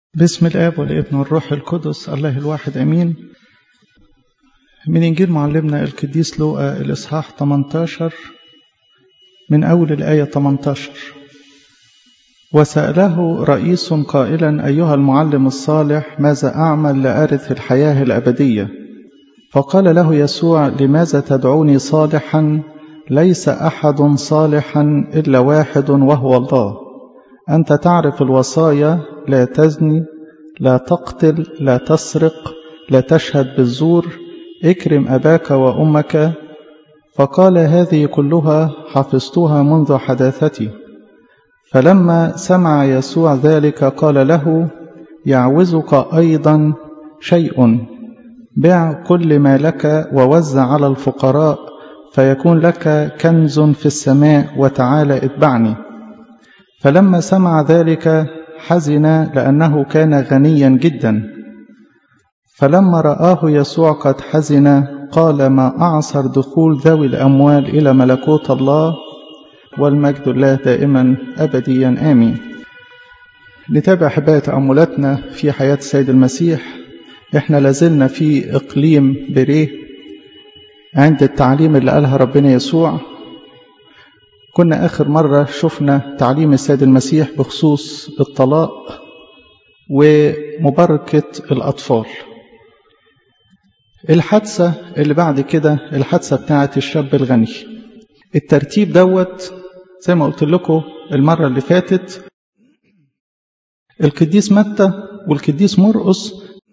باسم الآب والابن والروح القدس الله الواحد أمين من إنجيل معلمنا القديس لوقا الإصحاح 18 من أول الآية 18 وسأله رئيس قائلا أيها المعلم الصالح ماذا أعمل لأرث الحياة الأبدية فقال له يسوع لماذا تدعوني صالحا ليس أحد صالحا إلا واحد وهو الله أنت تعرف الوصايا لا تزني لا تقتل لا تسرق لا تشهد بالزور اكرم أباك وأمك فقال هذه كلها حفظتها منذ حداثتي فلما سمع يسوع ذلك قال له يعوزك أيضا شيء بع كل ما لك ووزع على الفقراء فيكون لك كنز في السماء وتعالى اتبعني فلما سمع ذلك حزن لأنه كان غنيا جدا فلما رآه يسوع قد حزن قال ما أعصر دخول ذوي الأموال إلى ملكوت الله والمجد الله دائما أبديا آمين نتابع أحبائي تأملاتنا في حياة السيد المسيح إحنا لازلنا في إقليم بريه عند التعليم اللي قالها ربنا يسوع كنا آخر مرة شفنا تعليم السيد المسيح بخصوص الطلاق ومباركة الأطفال الحادثة اللي بعد كده الحادثة بتاعت الشاب الغني الترتيب دوت زي ما قلت لكم المرة اللي فاتت القديس متى والقديس مرقس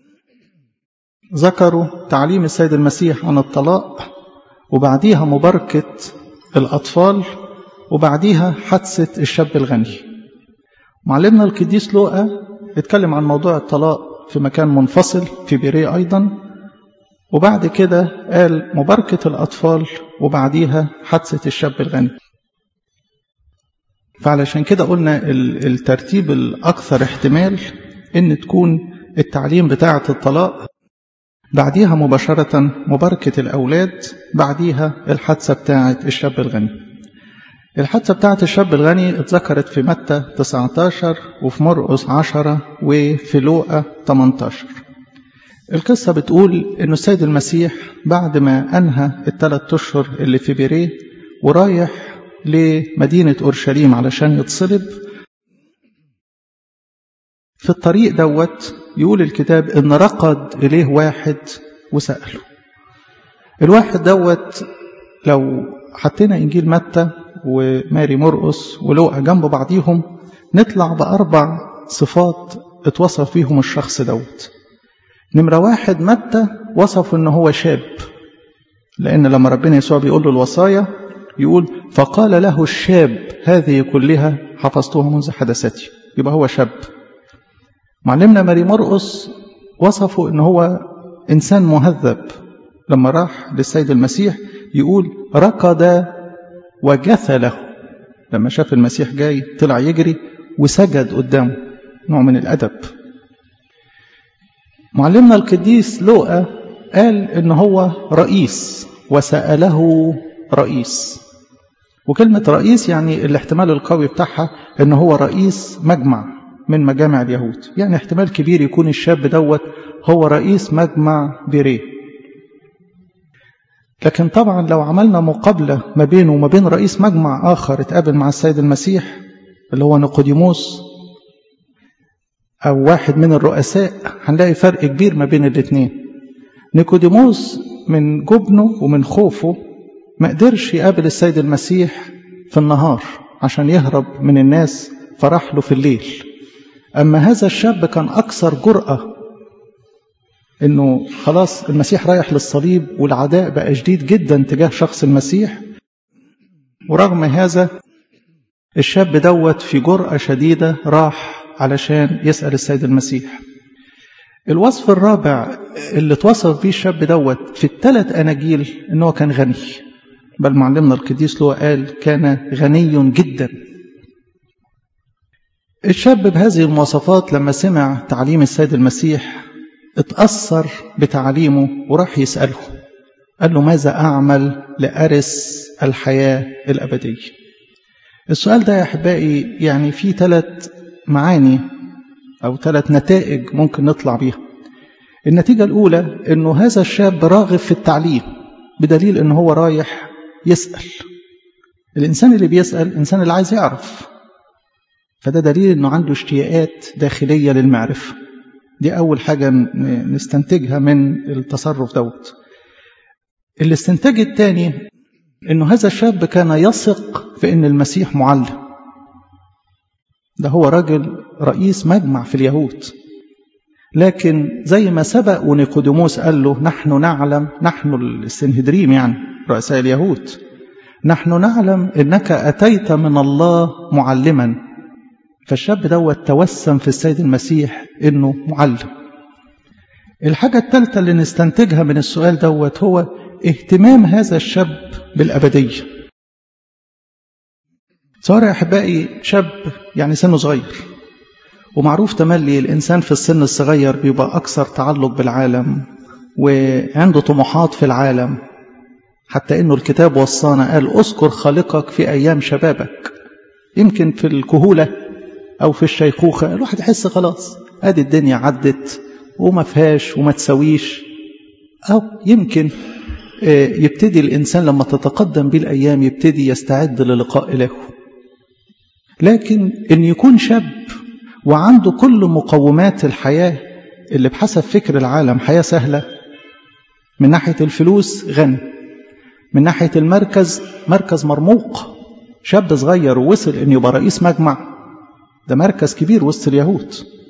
ذكروا تعليم السيد المسيح عن الطلاق وبعديها مباركة الأطفال وبعديها حادثة الشاب الغني معلمنا القديس لوقا اتكلم عن موضوع الطلاق في مكان منفصل في بيريه أيضا وبعد كده قال مباركة الأطفال وبعديها حادثة الشاب الغني فعلشان كده قلنا الترتيب الأكثر احتمال إن تكون التعليم بتاعة الطلاق بعديها مباشرة مباركة الأولاد بعديها الحادثة بتاعة الشاب الغني الحادثة بتاعة الشاب الغني اتذكرت في متى 19 وفي مرقس 10 وفي لوقا 18 القصة بتقول إن السيد المسيح بعد ما أنهى الثلاث أشهر اللي في بيريه ورايح لمدينة أورشليم علشان يتصلب في الطريق دوت يقول الكتاب إن رقد إليه واحد وسأله الواحد دوت لو حطينا إنجيل متى وماري مرقس ولوقا جنب بعضيهم نطلع بأربع صفات اتوصف فيهم الشخص دوت نمرة واحد متى وصف إن هو شاب لأن لما ربنا يسوع بيقول له الوصايا يقول فقال له الشاب هذه كلها حفظتها منذ حدثتي يبقى هو شاب معلمنا ماري مرقس وصفه إن هو إنسان مهذب لما راح للسيد المسيح يقول ركض وجثى له لما شاف المسيح جاي طلع يجري وسجد قدامه نوع من الأدب معلمنا القديس لوقا قال إن هو رئيس وسأله رئيس وكلمة رئيس يعني الاحتمال القوي بتاعها إن هو رئيس مجمع من مجامع اليهود يعني احتمال كبير يكون الشاب دوت هو رئيس مجمع بيريه لكن طبعا لو عملنا مقابلة ما بينه وما بين رئيس مجمع آخر اتقابل مع السيد المسيح اللي هو نيقوديموس أو واحد من الرؤساء هنلاقي فرق كبير ما بين الاثنين نيقوديموس من جبنه ومن خوفه ما قدرش يقابل السيد المسيح في النهار عشان يهرب من الناس فراح له في الليل أما هذا الشاب كان أكثر جرأة انه خلاص المسيح رايح للصليب والعداء بقى شديد جدا تجاه شخص المسيح ورغم هذا الشاب دوت في جرأة شديدة راح علشان يسأل السيد المسيح الوصف الرابع اللي اتوصف بيه الشاب دوت في الثلاث أناجيل إنه كان غني بل معلمنا القديس له قال كان غني جدا الشاب بهذه المواصفات لما سمع تعليم السيد المسيح اتأثر بتعليمه وراح يسأله قال له ماذا أعمل لأرث الحياة الأبدية السؤال ده يا أحبائي يعني فيه ثلاث معاني أو ثلاث نتائج ممكن نطلع بيها النتيجة الأولى أنه هذا الشاب راغب في التعليم بدليل أنه هو رايح يسأل الإنسان اللي بيسأل الإنسان اللي عايز يعرف فده دليل أنه عنده اشتياقات داخلية للمعرفة دي أول حاجة نستنتجها من التصرف دوت الاستنتاج الثاني أنه هذا الشاب كان يثق في أن المسيح معلم ده هو راجل رئيس مجمع في اليهود لكن زي ما سبق ونيقوديموس قال له نحن نعلم نحن السنهدريم يعني رؤساء اليهود نحن نعلم انك اتيت من الله معلما فالشاب دوت توسم في السيد المسيح انه معلم الحاجة الثالثة اللي نستنتجها من السؤال دوت هو اهتمام هذا الشاب بالأبدية صار يا أحبائي شاب يعني سنه صغير ومعروف تملي الإنسان في السن الصغير بيبقى أكثر تعلق بالعالم وعنده طموحات في العالم حتى إنه الكتاب وصانا قال أذكر خالقك في أيام شبابك يمكن في الكهولة أو في الشيخوخة الواحد يحس خلاص أدي الدنيا عدت وما فيهاش وما تسويش أو يمكن يبتدي الإنسان لما تتقدم به الأيام يبتدي يستعد للقاء إلهه لكن إن يكون شاب وعنده كل مقومات الحياة اللي بحسب فكر العالم حياة سهلة من ناحية الفلوس غني من ناحية المركز مركز مرموق شاب صغير ووصل إنه يبقى رئيس مجمع ده مركز كبير وسط اليهود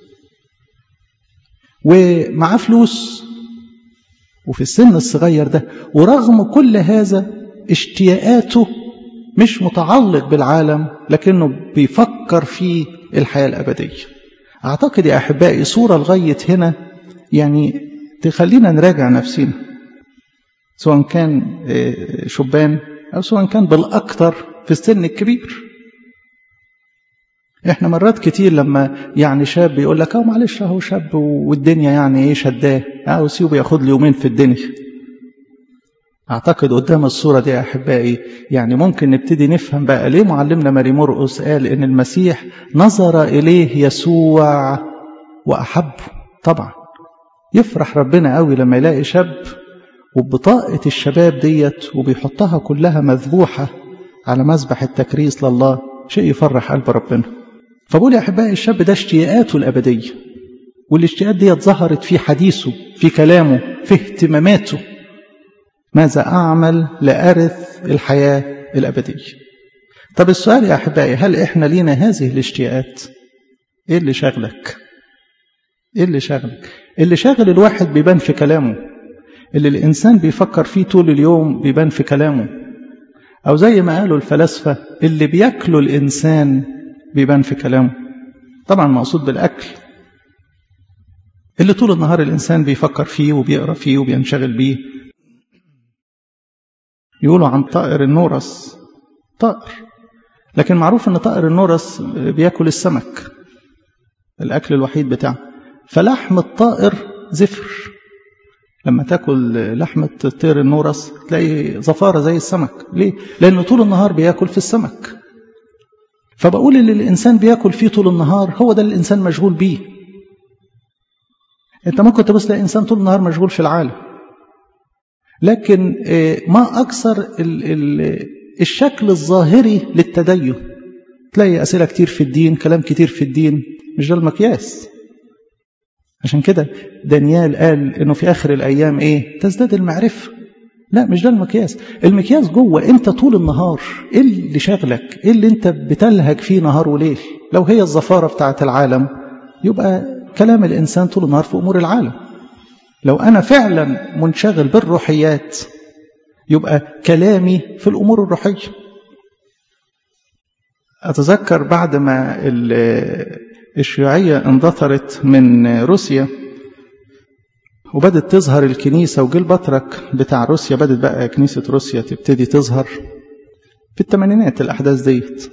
ومعاه فلوس وفي السن الصغير ده ورغم كل هذا اشتياقاته مش متعلق بالعالم لكنه بيفكر في الحياة الأبدية أعتقد يا أحبائي صورة لغاية هنا يعني تخلينا نراجع نفسنا سواء كان شبان أو سواء كان بالأكثر في السن الكبير احنا مرات كتير لما يعني شاب يقول لك اه معلش اهو شاب والدنيا يعني ايه شداه اه سيبه ياخد لي يومين في الدنيا اعتقد قدام الصوره دي يا احبائي يعني ممكن نبتدي نفهم بقى ليه معلمنا ماري مرقس قال ان المسيح نظر اليه يسوع واحبه طبعا يفرح ربنا قوي لما يلاقي شاب وبطاقه الشباب ديت وبيحطها كلها مذبوحه على مذبح التكريس لله شيء يفرح قلب ربنا فبقول يا أحبائي الشاب ده اشتياقاته الأبدية والاشتياقات دي ظهرت في حديثه في كلامه في اهتماماته ماذا أعمل لأرث الحياة الأبدية طب السؤال يا أحبائي هل إحنا لينا هذه الاشتياقات إيه اللي شغلك إيه اللي شغلك اللي شاغل الواحد بيبان في كلامه اللي الإنسان بيفكر فيه طول اليوم بيبان في كلامه أو زي ما قالوا الفلاسفة اللي بياكلوا الإنسان بيبان في كلامه طبعا مقصود بالأكل اللي طول النهار الإنسان بيفكر فيه وبيقرأ فيه وبينشغل بيه يقولوا عن طائر النورس طائر لكن معروف ان طائر النورس بياكل السمك الأكل الوحيد بتاعه فلحم الطائر زفر لما تاكل لحمة طير النورس تلاقي زفارة زي السمك ليه؟ لأنه طول النهار بياكل في السمك فبقول اللي الإنسان بياكل فيه طول النهار هو ده اللي الإنسان مشغول بيه أنت ممكن تبص تلاقي إنسان طول النهار مشغول في العالم لكن ما أكثر الشكل الظاهري للتدين تلاقي أسئلة كتير في الدين كلام كتير في الدين مش ده المقياس عشان كده دانيال قال انه في اخر الايام ايه تزداد المعرفه لا مش ده المقياس المقياس جوه انت طول النهار ايه اللي شاغلك ايه اللي انت بتلهج فيه نهار وليل لو هي الزفاره بتاعه العالم يبقى كلام الانسان طول النهار في امور العالم لو انا فعلا منشغل بالروحيات يبقى كلامي في الامور الروحيه اتذكر بعد ما الشيوعية اندثرت من روسيا وبدت تظهر الكنيسة وجه البطرك بتاع روسيا بدت بقى كنيسة روسيا تبتدي تظهر في الثمانينات الأحداث ديت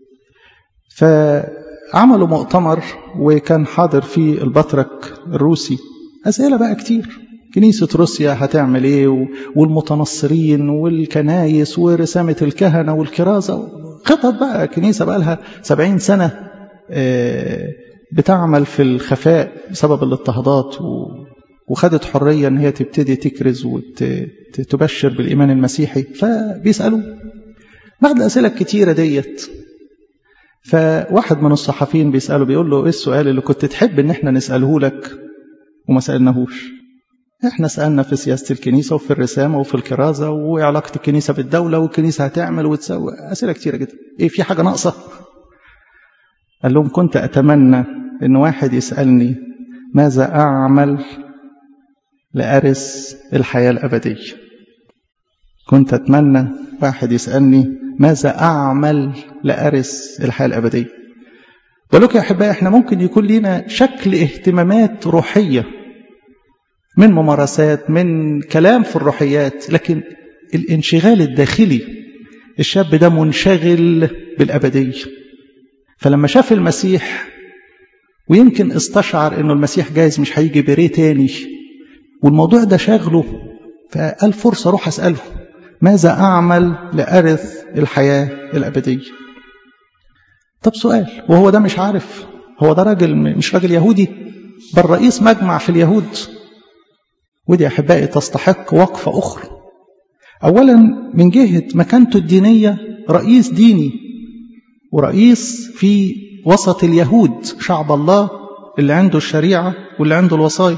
فعملوا مؤتمر وكان حاضر فيه البطرك الروسي أسئلة بقى كتير كنيسة روسيا هتعمل ايه والمتنصرين والكنايس ورسامة الكهنة والكرازة خطط بقى كنيسة بقى لها سبعين سنة بتعمل في الخفاء بسبب الاضطهادات وخدت حرية ان هي تبتدي تكرز وتبشر بالإيمان المسيحي فبيسألوا بعد الأسئلة الكتيرة ديت فواحد من الصحفيين بيسأله بيقول له ايه السؤال اللي كنت تحب ان احنا نسأله لك وما سألناهوش احنا سألنا في سياسة الكنيسة وفي الرسامة وفي الكرازة وعلاقة الكنيسة بالدولة والكنيسة هتعمل وتسوي أسئلة كتيرة جدا ايه في حاجة ناقصة قال لهم كنت أتمنى ان واحد يسألني ماذا أعمل لأرث الحياة الأبدية كنت أتمنى واحد يسألني ماذا أعمل لأرث الحياة الأبدية ولك يا أحبائي احنا ممكن يكون لنا شكل اهتمامات روحية من ممارسات من كلام في الروحيات لكن الانشغال الداخلي الشاب ده منشغل بالأبدية فلما شاف المسيح ويمكن استشعر انه المسيح جايز مش هيجي بريه تاني والموضوع ده شاغله فقال فرصة اروح اسأله ماذا أعمل لأرث الحياة الأبدية طب سؤال وهو ده مش عارف هو ده راجل مش راجل يهودي بل رئيس مجمع في اليهود ودي أحبائي تستحق وقفة أخرى أولا من جهة مكانته الدينية رئيس ديني ورئيس في وسط اليهود شعب الله اللي عنده الشريعة واللي عنده الوصايا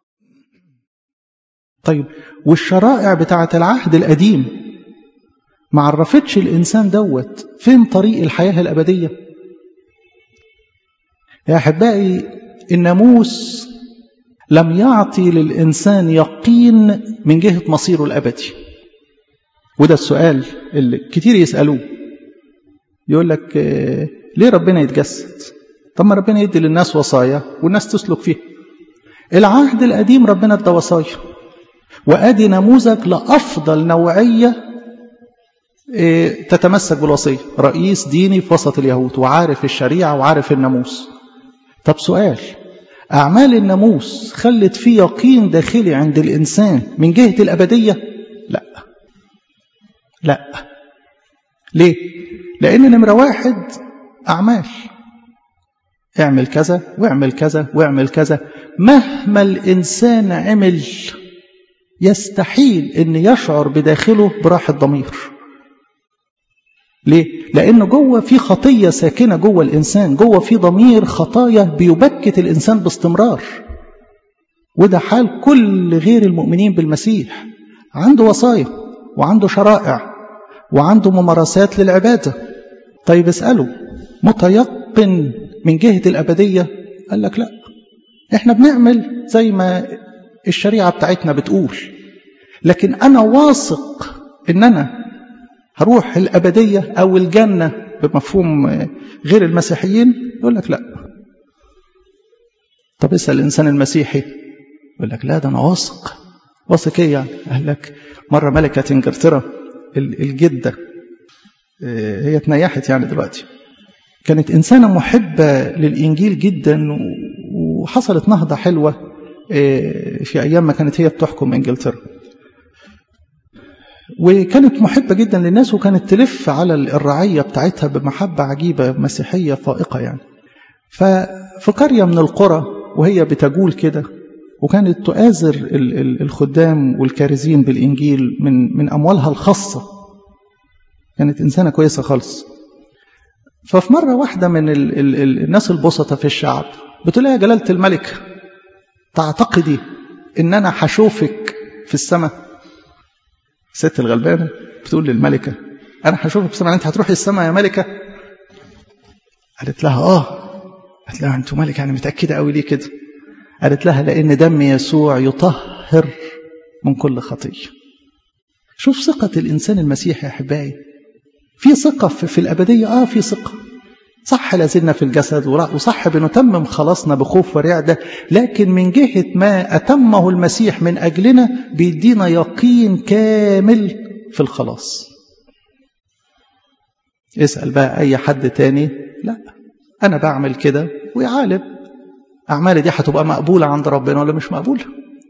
طيب والشرائع بتاعة العهد القديم ما عرفتش الإنسان دوت فين طريق الحياة الأبدية يا أحبائي الناموس لم يعطي للإنسان يقين من جهة مصيره الأبدي وده السؤال اللي كتير يسألوه يقول لك ليه ربنا يتجسد طب ما ربنا يدي للناس وصايا والناس تسلك فيها العهد القديم ربنا ادى وصايا وادي نموذج لافضل نوعيه تتمسك بالوصيه رئيس ديني في وسط اليهود وعارف الشريعه وعارف الناموس طب سؤال اعمال الناموس خلت في يقين داخلي عند الانسان من جهه الابديه لا لا ليه لان نمره واحد اعمال اعمل كذا واعمل كذا واعمل كذا مهما الانسان عمل يستحيل ان يشعر بداخله براحه ضمير ليه لان جوه في خطيه ساكنه جوه الانسان جوه في ضمير خطايا بيبكت الانسان باستمرار وده حال كل غير المؤمنين بالمسيح عنده وصايا وعنده شرائع وعنده ممارسات للعباده طيب اساله متيقن من جهه الابديه قال لك لا احنا بنعمل زي ما الشريعة بتاعتنا بتقول لكن أنا واثق إن أنا هروح الأبدية أو الجنة بمفهوم غير المسيحيين يقول لك لا طب اسأل الإنسان المسيحي يقول لك لا ده أنا واثق واثق إيه يعني قال لك مرة ملكة إنجلترا الجدة هي اتنيحت يعني دلوقتي كانت إنسانة محبة للإنجيل جدا وحصلت نهضة حلوة في أيام ما كانت هي بتحكم إنجلترا وكانت محبة جدا للناس وكانت تلف على الرعية بتاعتها بمحبة عجيبة مسيحية فائقة يعني ففي قرية من القرى وهي بتجول كده وكانت تؤازر الخدام والكارزين بالإنجيل من من أموالها الخاصة كانت إنسانة كويسة خالص ففي مرة واحدة من ال ال ال الناس البسطة في الشعب بتقول يا جلالة الملك تعتقدي ان انا هشوفك في السماء الست الغلبانه بتقول للملكه انا هشوفك في السماء انت هتروحي السماء يا ملكه قالت لها اه قالت لها انتوا ملكه يعني متاكده قوي ليه كده قالت لها لان دم يسوع يطهر من كل خطيه شوف ثقه الانسان المسيحي يا احبائي في ثقه في الابديه اه في ثقه صح لازلنا في الجسد وصح بنتمم خلاصنا بخوف ورعدة لكن من جهة ما أتمه المسيح من أجلنا بيدينا يقين كامل في الخلاص اسأل بقى أي حد تاني لا أنا بعمل كده ويعالب أعمالي دي هتبقى مقبولة عند ربنا ولا مش مقبولة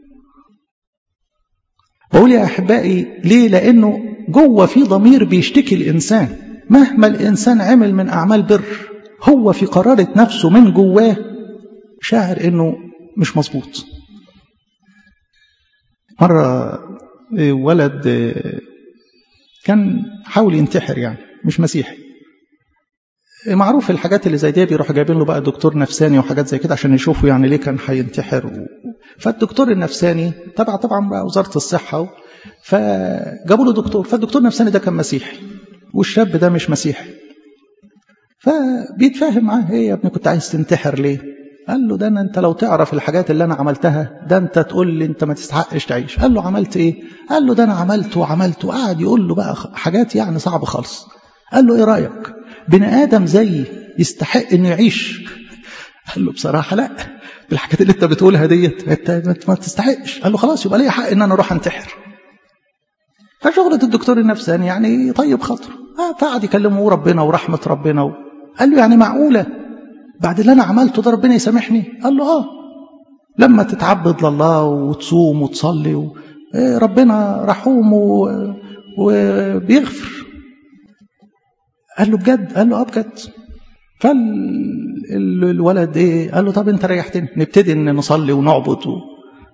بقول يا أحبائي ليه لأنه جوه في ضمير بيشتكي الإنسان مهما الإنسان عمل من أعمال بر هو في قرارة نفسه من جواه شاعر انه مش مظبوط مرة ولد كان حاول ينتحر يعني مش مسيحي معروف الحاجات اللي زي دي بيروحوا جايبين له بقى دكتور نفساني وحاجات زي كده عشان يشوفوا يعني ليه كان هينتحر و... فالدكتور النفساني تبع طبعا بقى وزاره الصحه و... فجابوا له دكتور فالدكتور النفساني ده كان مسيحي والشاب ده مش مسيحي فبيتفاهم معاه ايه يا ابني كنت عايز تنتحر ليه قال له ده أنا انت لو تعرف الحاجات اللي انا عملتها ده انت تقول لي انت ما تستحقش تعيش قال له عملت ايه قال له ده انا عملت وعملت وقعد يقول له بقى حاجات يعني صعبه خالص قال له ايه رايك بني ادم زيي يستحق انه يعيش قال له بصراحه لا بالحاجات اللي انت بتقولها ديت انت ما تستحقش قال له خلاص يبقى ليا حق ان انا اروح انتحر فشغلة الدكتور النفساني يعني طيب خاطره فقعد يكلمه ربنا ورحمة ربنا و... قال له يعني معقولة بعد اللي أنا عملته ده ربنا يسامحني قال له آه لما تتعبد لله وتصوم وتصلي و... ربنا رحوم و... وبيغفر قال له بجد قال له اه بجد فالولد ايه قال له طب انت ريحتني نبتدي ان نصلي ونعبد و...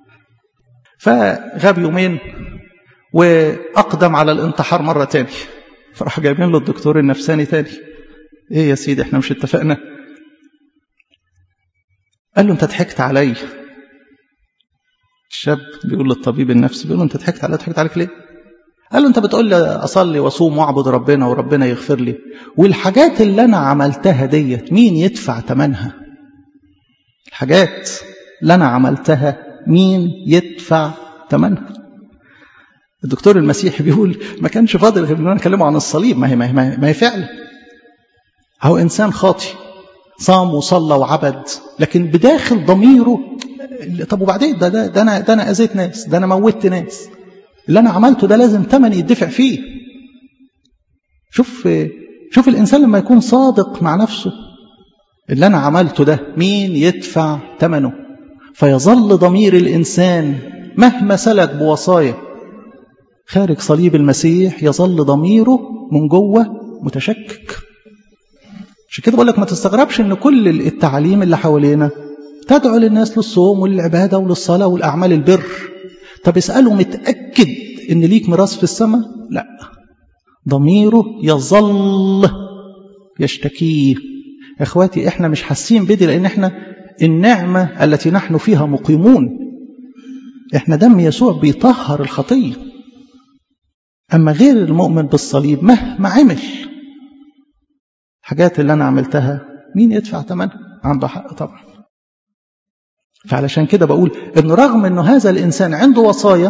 فغاب يومين واقدم على الانتحار مره تاني فراح جايبين له الدكتور النفساني تاني ايه يا سيدي احنا مش اتفقنا قال له انت ضحكت علي الشاب بيقول للطبيب النفسي بيقول له انت ضحكت علي ضحكت عليك ليه قال له انت بتقول لي اصلي واصوم واعبد ربنا وربنا يغفر لي والحاجات اللي انا عملتها ديت مين يدفع ثمنها الحاجات اللي انا عملتها مين يدفع ثمنها الدكتور المسيحي بيقول ما كانش فاضل غير ان انا اكلمه عن الصليب ما هي ما هي, ما هي فعلا هو انسان خاطي صام وصلى وعبد لكن بداخل ضميره طب وبعدين ده ده, ده انا ده انا اذيت ناس ده انا موتت ناس اللي انا عملته ده لازم ثمن يدفع فيه شوف شوف الانسان لما يكون صادق مع نفسه اللي انا عملته ده مين يدفع ثمنه فيظل ضمير الانسان مهما سلك بوصايا خارج صليب المسيح يظل ضميره من جوه متشكك عشان كده بقول لك ما تستغربش ان كل التعليم اللي حوالينا تدعو للناس للصوم وللعباده وللصلاه والاعمال البر طب اساله متاكد ان ليك ميراث في السماء لا ضميره يظل يشتكيه يا اخواتي احنا مش حاسين بدي لان احنا النعمه التي نحن فيها مقيمون احنا دم يسوع بيطهر الخطيه اما غير المؤمن بالصليب مهما عمل الحاجات اللي انا عملتها مين يدفع ثمنها عنده حق طبعا فعلشان كده بقول ان رغم انه هذا الانسان عنده وصايا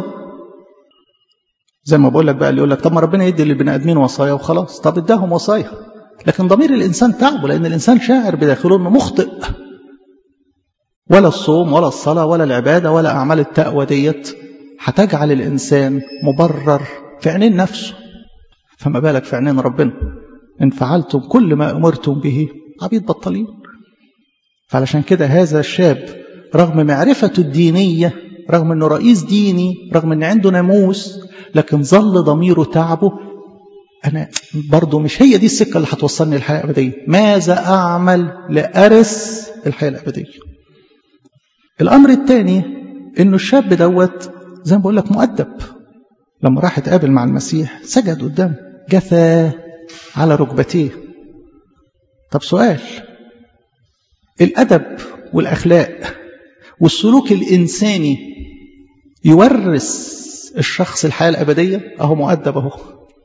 زي ما بقول لك بقى اللي يقول لك طب ما ربنا يدي للبني ادمين وصايا وخلاص طب اداهم وصايا لكن ضمير الانسان تعبه لان الانسان شاعر بداخله انه مخطئ ولا الصوم ولا الصلاه ولا العباده ولا اعمال التقوى ديت هتجعل الانسان مبرر في عينين نفسه فما بالك في عينين ربنا ان فعلتم كل ما امرتم به عبيد بطلين فعلشان كده هذا الشاب رغم معرفته الدينيه رغم انه رئيس ديني رغم ان عنده ناموس لكن ظل ضميره تعبه انا برضه مش هي دي السكه اللي هتوصلني للحياه الابديه ماذا اعمل لارث الحياه الابديه الامر الثاني انه الشاب دوت زي ما بقول لك مؤدب لما راح اتقابل مع المسيح سجد قدام جثى على ركبتيه طب سؤال الادب والاخلاق والسلوك الانساني يورث الشخص الحياه الابديه اهو مؤدب اهو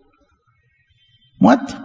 مؤدب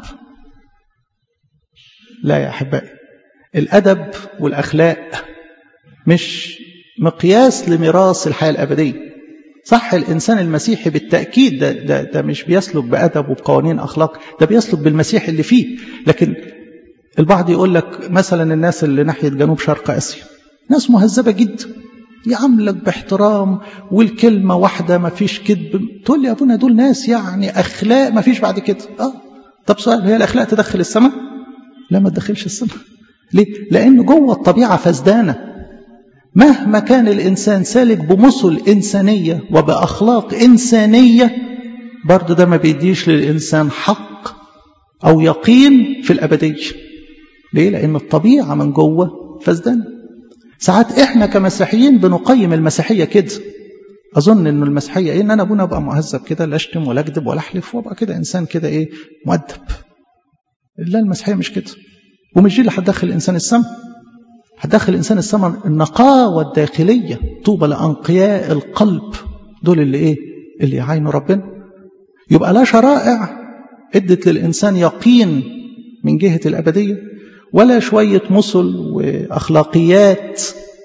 لا يا احبائي الادب والاخلاق مش مقياس لميراث الحياه الابديه صح الانسان المسيحي بالتاكيد ده, ده, ده مش بيسلك بادب وبقوانين اخلاق ده بيسلك بالمسيح اللي فيه لكن البعض يقول لك مثلا الناس اللي ناحيه جنوب شرق اسيا ناس مهذبه جدا يعاملك باحترام والكلمه واحده ما فيش كذب تقول لي يا ابونا دول ناس يعني اخلاق ما فيش بعد كده اه طب سؤال هي الاخلاق تدخل السماء لا ما تدخلش السماء ليه لان جوه الطبيعه فسدانه مهما كان الإنسان سالك بمثل إنسانية وبأخلاق إنسانية برضه ده ما بيديش للإنسان حق أو يقين في الأبدية ليه؟ لأن الطبيعة من جوه فسدان ساعات احنا كمسيحيين بنقيم المسيحيه كده اظن ان المسيحيه ايه ان انا ابونا ابقى مهذب كده لا اشتم ولا اكذب ولا احلف وابقى كده انسان كده ايه مؤدب لا المسيحيه مش كده ومش دي اللي هتدخل الانسان السماء هتدخل الانسان السماء النقاوه الداخليه طوبى لانقياء القلب دول اللي ايه اللي يعاينوا ربنا يبقى لا شرائع ادت للانسان يقين من جهه الابديه ولا شويه مثل واخلاقيات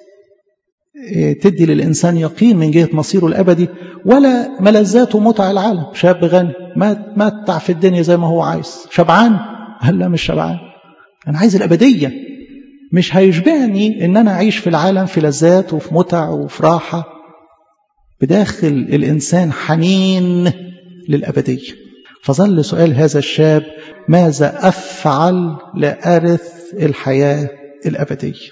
تدي للإنسان يقين من جهة مصيره الأبدي ولا ملذات ومتع العالم شاب غني ما متع في الدنيا زي ما هو عايز شبعان هل لا مش شبعان أنا عايز الأبدية مش هيشبعني إن أنا أعيش في العالم في لذات وفي متع وفي راحة بداخل الإنسان حنين للأبدية فظل سؤال هذا الشاب ماذا أفعل لأرث الحياة الأبدية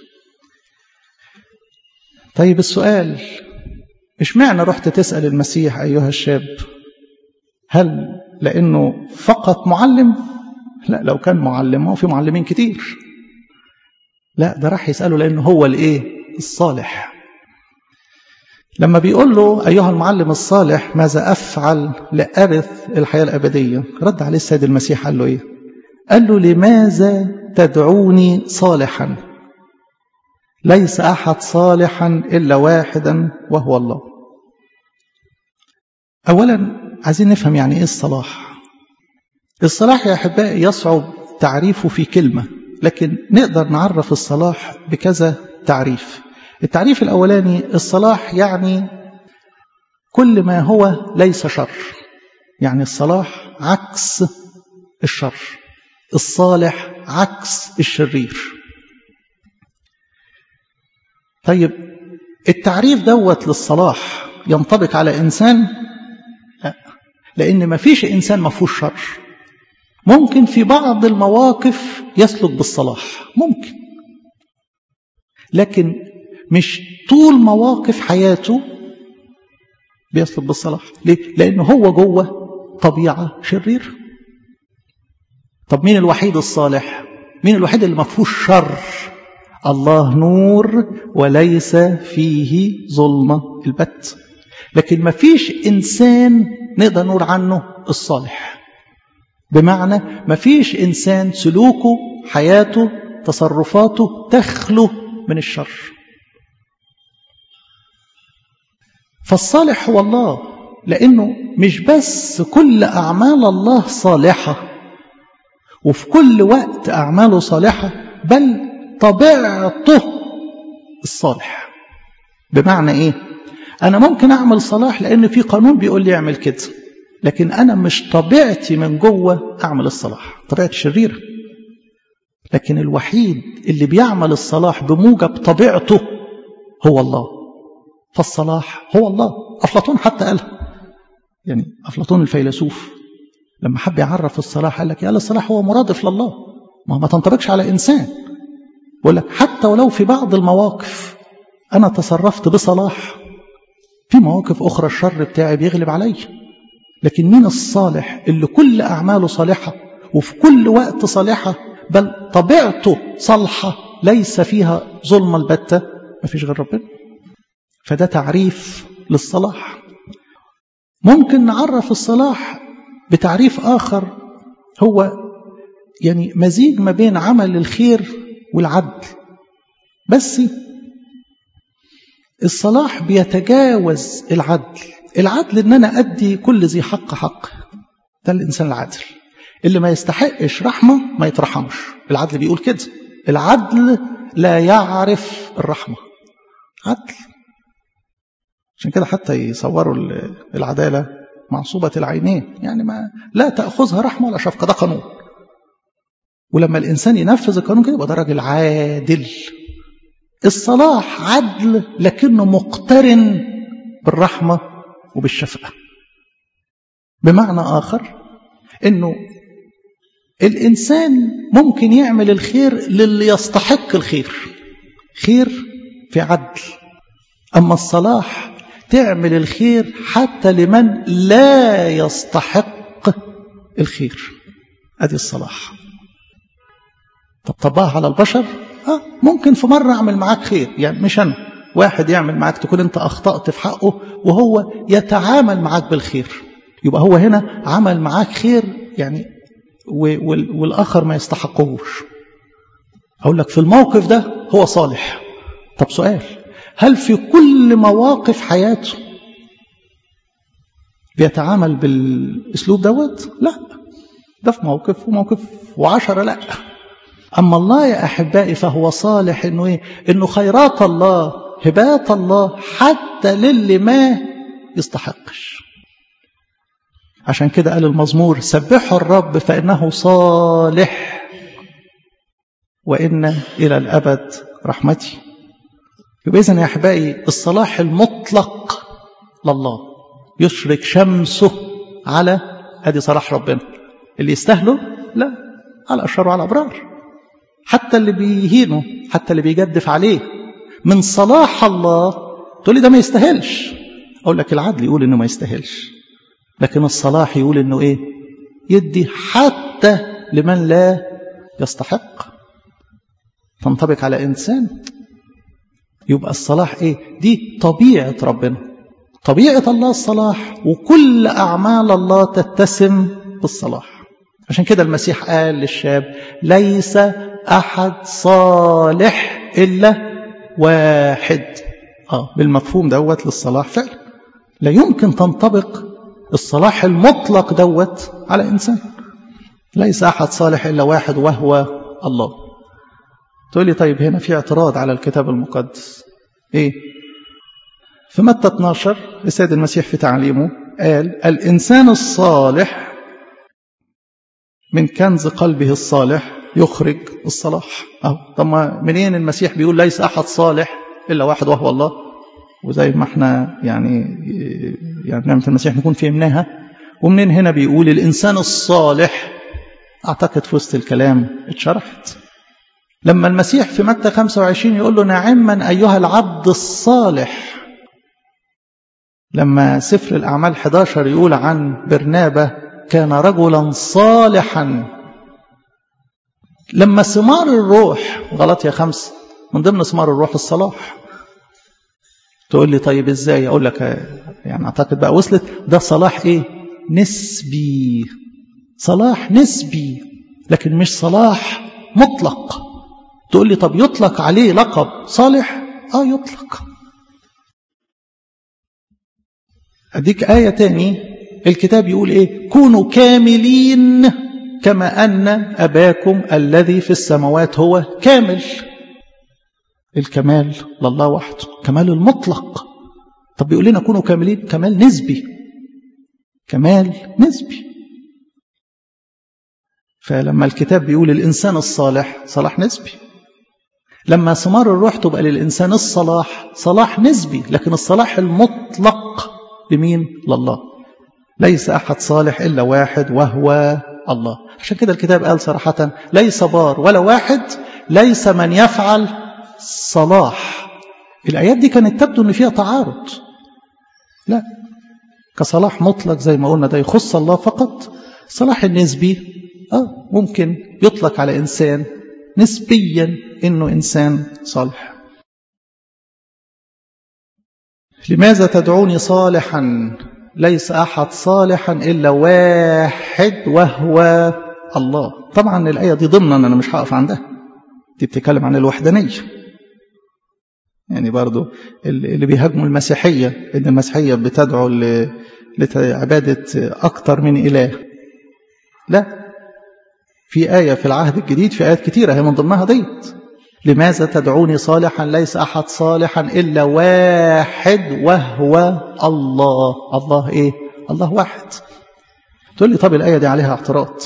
طيب السؤال اشمعنى رحت تسأل المسيح أيها الشاب هل لأنه فقط معلم لا لو كان معلم هو في معلمين كتير لا ده راح يسأله لأنه هو الإيه الصالح لما بيقول له أيها المعلم الصالح ماذا أفعل لأرث الحياة الأبدية رد عليه السيد المسيح قال له إيه قال له لماذا تدعوني صالحا ليس أحد صالحا إلا واحدا وهو الله أولا عايزين نفهم يعني إيه الصلاح الصلاح يا أحبائي يصعب تعريفه في كلمة لكن نقدر نعرف الصلاح بكذا تعريف التعريف الأولاني الصلاح يعني كل ما هو ليس شر يعني الصلاح عكس الشر الصالح عكس الشرير طيب التعريف دوت للصلاح ينطبق على إنسان لا لأن ما فيش إنسان ما فيهوش شر ممكن في بعض المواقف يسلك بالصلاح ممكن لكن مش طول مواقف حياته بيسلك بالصلاح ليه؟ لأنه هو جوه طبيعة شرير طب مين الوحيد الصالح مين الوحيد اللي ما فيهوش شر الله نور وليس فيه ظلمة البت لكن ما فيش إنسان نقدر نقول عنه الصالح بمعنى ما فيش إنسان سلوكه حياته تصرفاته تخلو من الشر فالصالح هو الله لأنه مش بس كل أعمال الله صالحة وفي كل وقت أعماله صالحة بل طبيعته الصالح بمعنى ايه انا ممكن اعمل صلاح لان في قانون بيقول لي اعمل كده لكن انا مش طبيعتي من جوه اعمل الصلاح طبيعتي شريره لكن الوحيد اللي بيعمل الصلاح بموجب طبيعته هو الله فالصلاح هو الله افلاطون حتى قالها يعني افلاطون الفيلسوف لما حب يعرف الصلاح قال لك يا الصلاح هو مرادف لله ما ما تنطبقش على انسان بقول لك حتى ولو في بعض المواقف أنا تصرفت بصلاح في مواقف أخرى الشر بتاعي بيغلب علي لكن مين الصالح اللي كل أعماله صالحة وفي كل وقت صالحة بل طبيعته صالحة ليس فيها ظلم البتة ما فيش غير ربنا فده تعريف للصلاح ممكن نعرف الصلاح بتعريف آخر هو يعني مزيج ما بين عمل الخير والعدل بس الصلاح بيتجاوز العدل العدل ان انا ادي كل ذي حق حق ده الانسان العادل اللي ما يستحقش رحمه ما يترحمش العدل بيقول كده العدل لا يعرف الرحمه عدل عشان كده حتى يصوروا العداله معصوبه العينين يعني ما لا تاخذها رحمه ولا شفقه ده قانون ولما الإنسان ينفذ القانون كده يبقى ده راجل عادل الصلاح عدل لكنه مقترن بالرحمة وبالشفقة بمعنى آخر أنه الإنسان ممكن يعمل الخير للي يستحق الخير خير في عدل أما الصلاح تعمل الخير حتى لمن لا يستحق الخير أدي الصلاح طب طبقها على البشر اه ممكن في مرة اعمل معاك خير يعني مش انا واحد يعمل معاك تكون انت اخطأت في حقه وهو يتعامل معاك بالخير يبقى هو هنا عمل معاك خير يعني والاخر ما يستحقهوش اقول لك في الموقف ده هو صالح طب سؤال هل في كل مواقف حياته بيتعامل بالاسلوب دوت لا ده في موقف وموقف وعشرة لا أما الله يا أحبائي فهو صالح إنه إيه؟ إنه خيرات الله هبات الله حتى للي ما يستحقش عشان كده قال المزمور سبحوا الرب فإنه صالح وإن إلى الأبد رحمتي يبقى إذن يا أحبائي الصلاح المطلق لله يشرك شمسه على ادي صلاح ربنا اللي يستاهله لا على الاشرار وعلى الابرار حتى اللي بيهينه حتى اللي بيجدف عليه من صلاح الله تقول لي ده ما يستاهلش اقول لك العدل يقول انه ما يستاهلش لكن الصلاح يقول انه ايه يدي حتى لمن لا يستحق تنطبق على انسان يبقى الصلاح ايه دي طبيعه ربنا طبيعة الله الصلاح وكل أعمال الله تتسم بالصلاح عشان كده المسيح قال للشاب ليس أحد صالح إلا واحد آه بالمفهوم دوت للصلاح فعلا لا يمكن تنطبق الصلاح المطلق دوت على إنسان ليس أحد صالح إلا واحد وهو الله تقول لي طيب هنا في اعتراض على الكتاب المقدس إيه في متى 12 السيد المسيح في تعليمه قال الإنسان الصالح من كنز قلبه الصالح يخرج الصلاح أهو طب ما منين المسيح بيقول ليس أحد صالح إلا واحد وهو الله وزي ما احنا يعني يعني نعمة المسيح نكون فهمناها ومنين هنا بيقول الإنسان الصالح أعتقد في وسط الكلام اتشرحت لما المسيح في متى 25 يقول له نعما أيها العبد الصالح لما سفر الأعمال 11 يقول عن برنابة كان رجلا صالحا لما ثمار الروح غلط يا خمسة من ضمن ثمار الروح الصلاح تقول لي طيب ازاي اقول لك يعني اعتقد بقى وصلت ده صلاح ايه نسبي صلاح نسبي لكن مش صلاح مطلق تقول لي طب يطلق عليه لقب صالح اه يطلق أديك آية تاني الكتاب يقول إيه كونوا كاملين كما أن أباكم الذي في السماوات هو كامل الكمال لله وحده كمال المطلق طب بيقول لنا كونوا كاملين كمال نسبي كمال نسبي فلما الكتاب بيقول الإنسان الصالح صلاح نسبي لما ثمار الروح تبقى للإنسان الصلاح صلاح نسبي لكن الصلاح المطلق لمين لله ليس أحد صالح إلا واحد وهو الله عشان كده الكتاب قال صراحة ليس بار ولا واحد ليس من يفعل صلاح الآيات دي كانت تبدو أن فيها تعارض لا كصلاح مطلق زي ما قلنا ده يخص الله فقط الصلاح النسبي آه ممكن يطلق على إنسان نسبيا إنه إنسان صالح لماذا تدعوني صالحا ليس أحد صالحا إلا واحد وهو الله طبعا الآية دي ضمنا أنا مش هقف عندها دي بتتكلم عن الوحدانية يعني برضو اللي بيهاجموا المسيحية إن المسيحية بتدعو لعبادة أكتر من إله لا في آية في العهد الجديد في آيات كتيرة هي من ضمنها ديت لماذا تدعوني صالحا ليس أحد صالحا إلا واحد وهو الله الله إيه الله واحد تقول لي طب الآية دي عليها اعتراض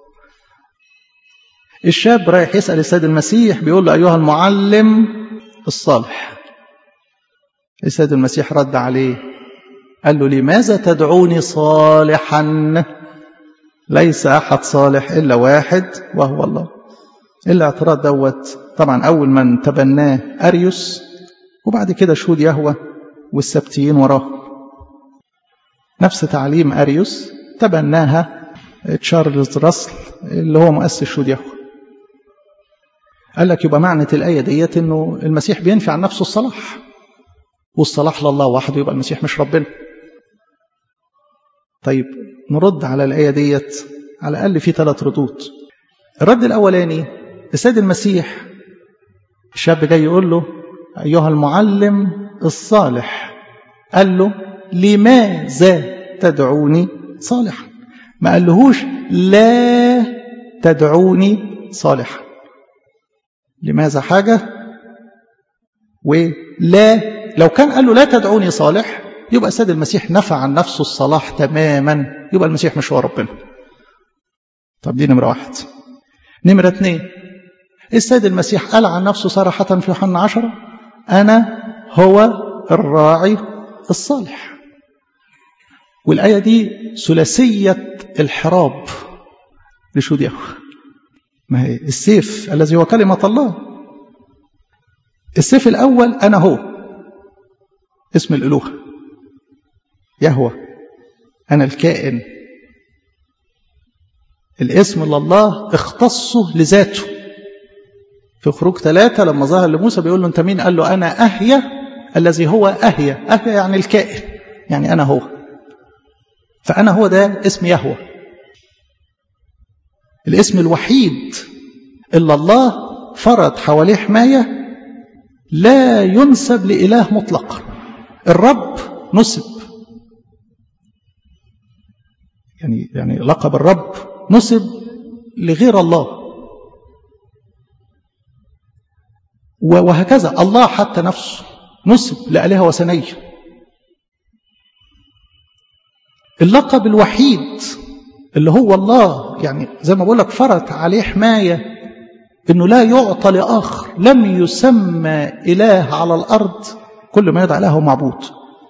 الشاب رايح يسأل السيد المسيح بيقول له أيها المعلم الصالح السيد المسيح رد عليه قال له لماذا تدعوني صالحا ليس أحد صالح إلا واحد وهو الله الاعتراض دوت طبعا أول من تبناه أريوس وبعد كده شهود يهوى والسبتيين وراه نفس تعليم أريوس تبناها تشارلز راسل اللي هو مؤسس شهود يهوى قال لك يبقى معنى الآية ديت إنه المسيح بينفي عن نفسه الصلاح والصلاح لله وحده يبقى المسيح مش ربنا طيب نرد على الآية ديت على الأقل في ثلاث ردود الرد الأولاني السيد المسيح الشاب جاي يقول له أيها المعلم الصالح قال له لماذا تدعوني صالحا ما قالهوش لا تدعوني صالحا لماذا حاجة ولا لو كان قال له لا تدعوني صالح يبقى السيد المسيح نفى عن نفسه الصلاح تماما يبقى المسيح مش هو ربنا طب دي نمرة واحد نمرة اتنين السيد المسيح قال عن نفسه صراحة في يوحنا عشرة أنا هو الراعي الصالح والآية دي ثلاثية الحراب لشو يهوه ما هي السيف الذي هو كلمة الله السيف الأول أنا هو اسم الألوهة يهوى أنا الكائن الاسم اللي الله اختصه لذاته في خروج ثلاثة لما ظهر لموسى بيقول له أنت مين قال له أنا أهيا الذي هو أهيا أهيا يعني الكائن يعني أنا هو فأنا هو ده اسم يهوى الاسم الوحيد اللي الله فرض حواليه حماية لا ينسب لإله مطلق الرب نسب يعني يعني لقب الرب نسب لغير الله وهكذا الله حتى نفسه نسب لآلهة وثنية اللقب الوحيد اللي هو الله يعني زي ما بقول لك فرض عليه حماية انه لا يعطى لآخر لم يسمى إله على الأرض كل ما يدعى له معبود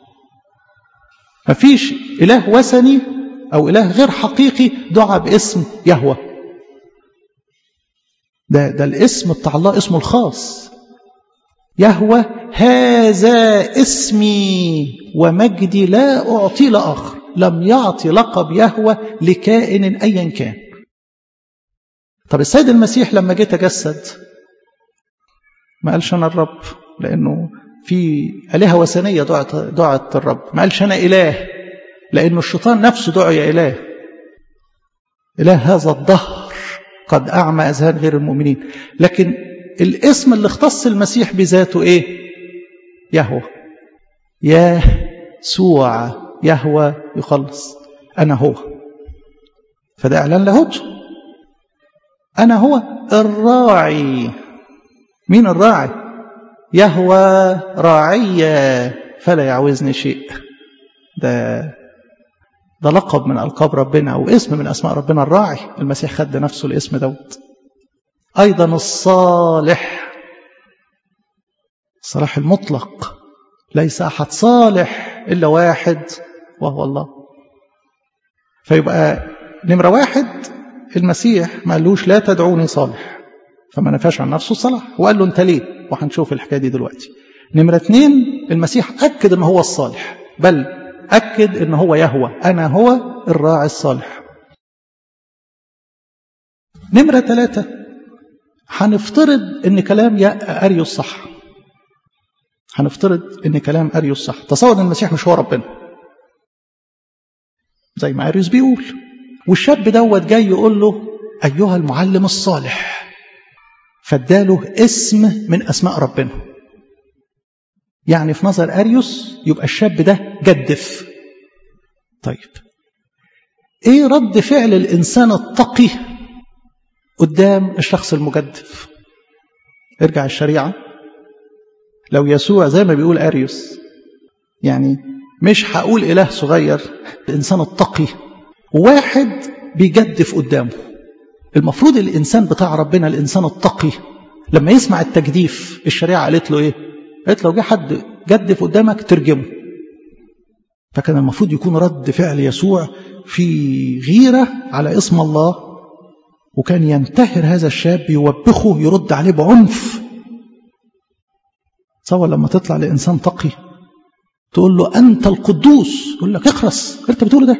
مفيش إله وثني أو إله غير حقيقي دعا باسم يهوى ده, ده الاسم بتاع الله اسمه الخاص يهوى هذا اسمي ومجدي لا أعطي لآخر لم يعطي لقب يهوى لكائن أيا كان طب السيد المسيح لما جه تجسد ما قالش أنا الرب لأنه في آلهة وثنية دعت, دعت الرب ما قالش أنا إله لأنه الشيطان نفسه دعي إله إله هذا الدهر قد أعمى أذهان غير المؤمنين لكن الاسم اللي اختص المسيح بذاته إيه يهوى يسوع يهوى يخلص أنا هو فده إعلان لاهوت أنا هو الراعي مين الراعي يهوى راعية فلا يعوزني شيء ده ده لقب من ألقاب ربنا أو اسم من أسماء ربنا الراعي المسيح خد نفسه الاسم دوت أيضا الصالح الصلاح المطلق ليس أحد صالح إلا واحد وهو الله فيبقى نمرة واحد المسيح ما قالوش لا تدعوني صالح فما نفاش عن نفسه الصلاح وقال له انت ليه وهنشوف الحكاية دي دلوقتي نمرة اتنين المسيح أكد ان هو الصالح بل أكد ان هو يهوى أنا هو الراعي الصالح نمرة ثلاثة هنفترض ان كلام يا أريوس صح هنفترض ان كلام أريوس صح تصور ان المسيح مش هو ربنا زي ما أريوس بيقول والشاب دوت جاي يقول له أيها المعلم الصالح فاداله اسم من أسماء ربنا يعني في نظر أريوس يبقى الشاب ده جدف طيب ايه رد فعل الإنسان التقي قدام الشخص المجدف ارجع الشريعة لو يسوع زي ما بيقول أريوس يعني مش هقول إله صغير الإنسان التقي واحد بيجدف قدامه المفروض الإنسان بتاع ربنا الإنسان التقي لما يسمع التجديف الشريعة قالت له إيه قالت لو جه حد جدف قدامك ترجمه فكان المفروض يكون رد فعل يسوع في غيرة على اسم الله وكان ينتهر هذا الشاب يوبخه يرد عليه بعنف تصور لما تطلع لإنسان تقي تقول له أنت القدوس يقول لك اخرس انت بتقول ده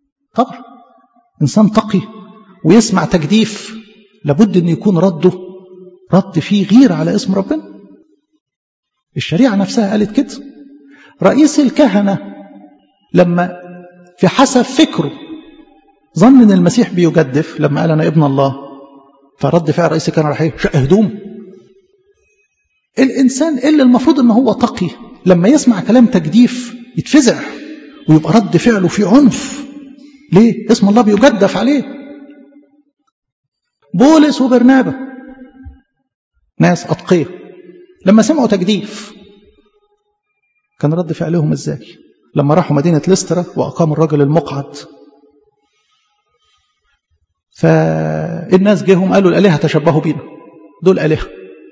طبعا إنسان تقي ويسمع تجديف لابد أن يكون رده رد فيه غير على اسم ربنا الشريعة نفسها قالت كده رئيس الكهنة لما في حسب فكره ظن ان المسيح بيجدف لما قال انا ابن الله فرد فعل رئيس الكهنة راح ايه شق هدوم الانسان اللي المفروض ان هو تقي لما يسمع كلام تجديف يتفزع ويبقى رد فعله في عنف ليه اسم الله بيجدف عليه بولس وبرنابا ناس أتقية لما سمعوا تجديف كان رد فعلهم ازاي لما راحوا مدينة لسترا وأقاموا الرجل المقعد فالناس جيهم قالوا الآلهة تشبهوا بينا دول آلهة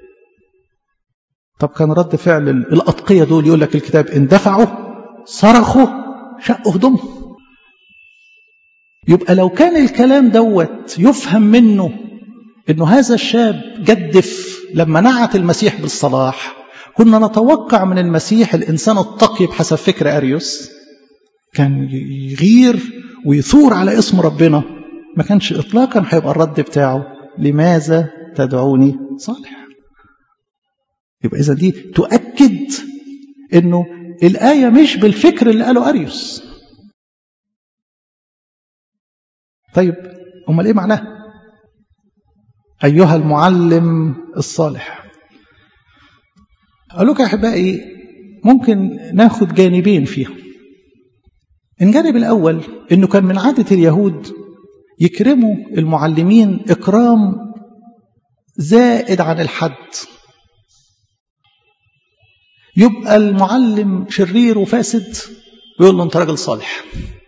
طب كان رد فعل الأتقية دول يقول لك الكتاب اندفعوا صرخوا شقوا هدومهم يبقى لو كان الكلام دوت يفهم منه انه هذا الشاب جدف لما نعت المسيح بالصلاح كنا نتوقع من المسيح الانسان التقي بحسب فكر اريوس كان يغير ويثور على اسم ربنا ما كانش اطلاقا هيبقى الرد بتاعه لماذا تدعوني صالح يبقى اذا دي تؤكد انه الايه مش بالفكر اللي قاله اريوس طيب امال ايه معناها ايها المعلم الصالح اقول لك يا احبائي ممكن ناخد جانبين فيها الجانب الاول انه كان من عاده اليهود يكرموا المعلمين اكرام زائد عن الحد يبقى المعلم شرير وفاسد ويقول له انت راجل صالح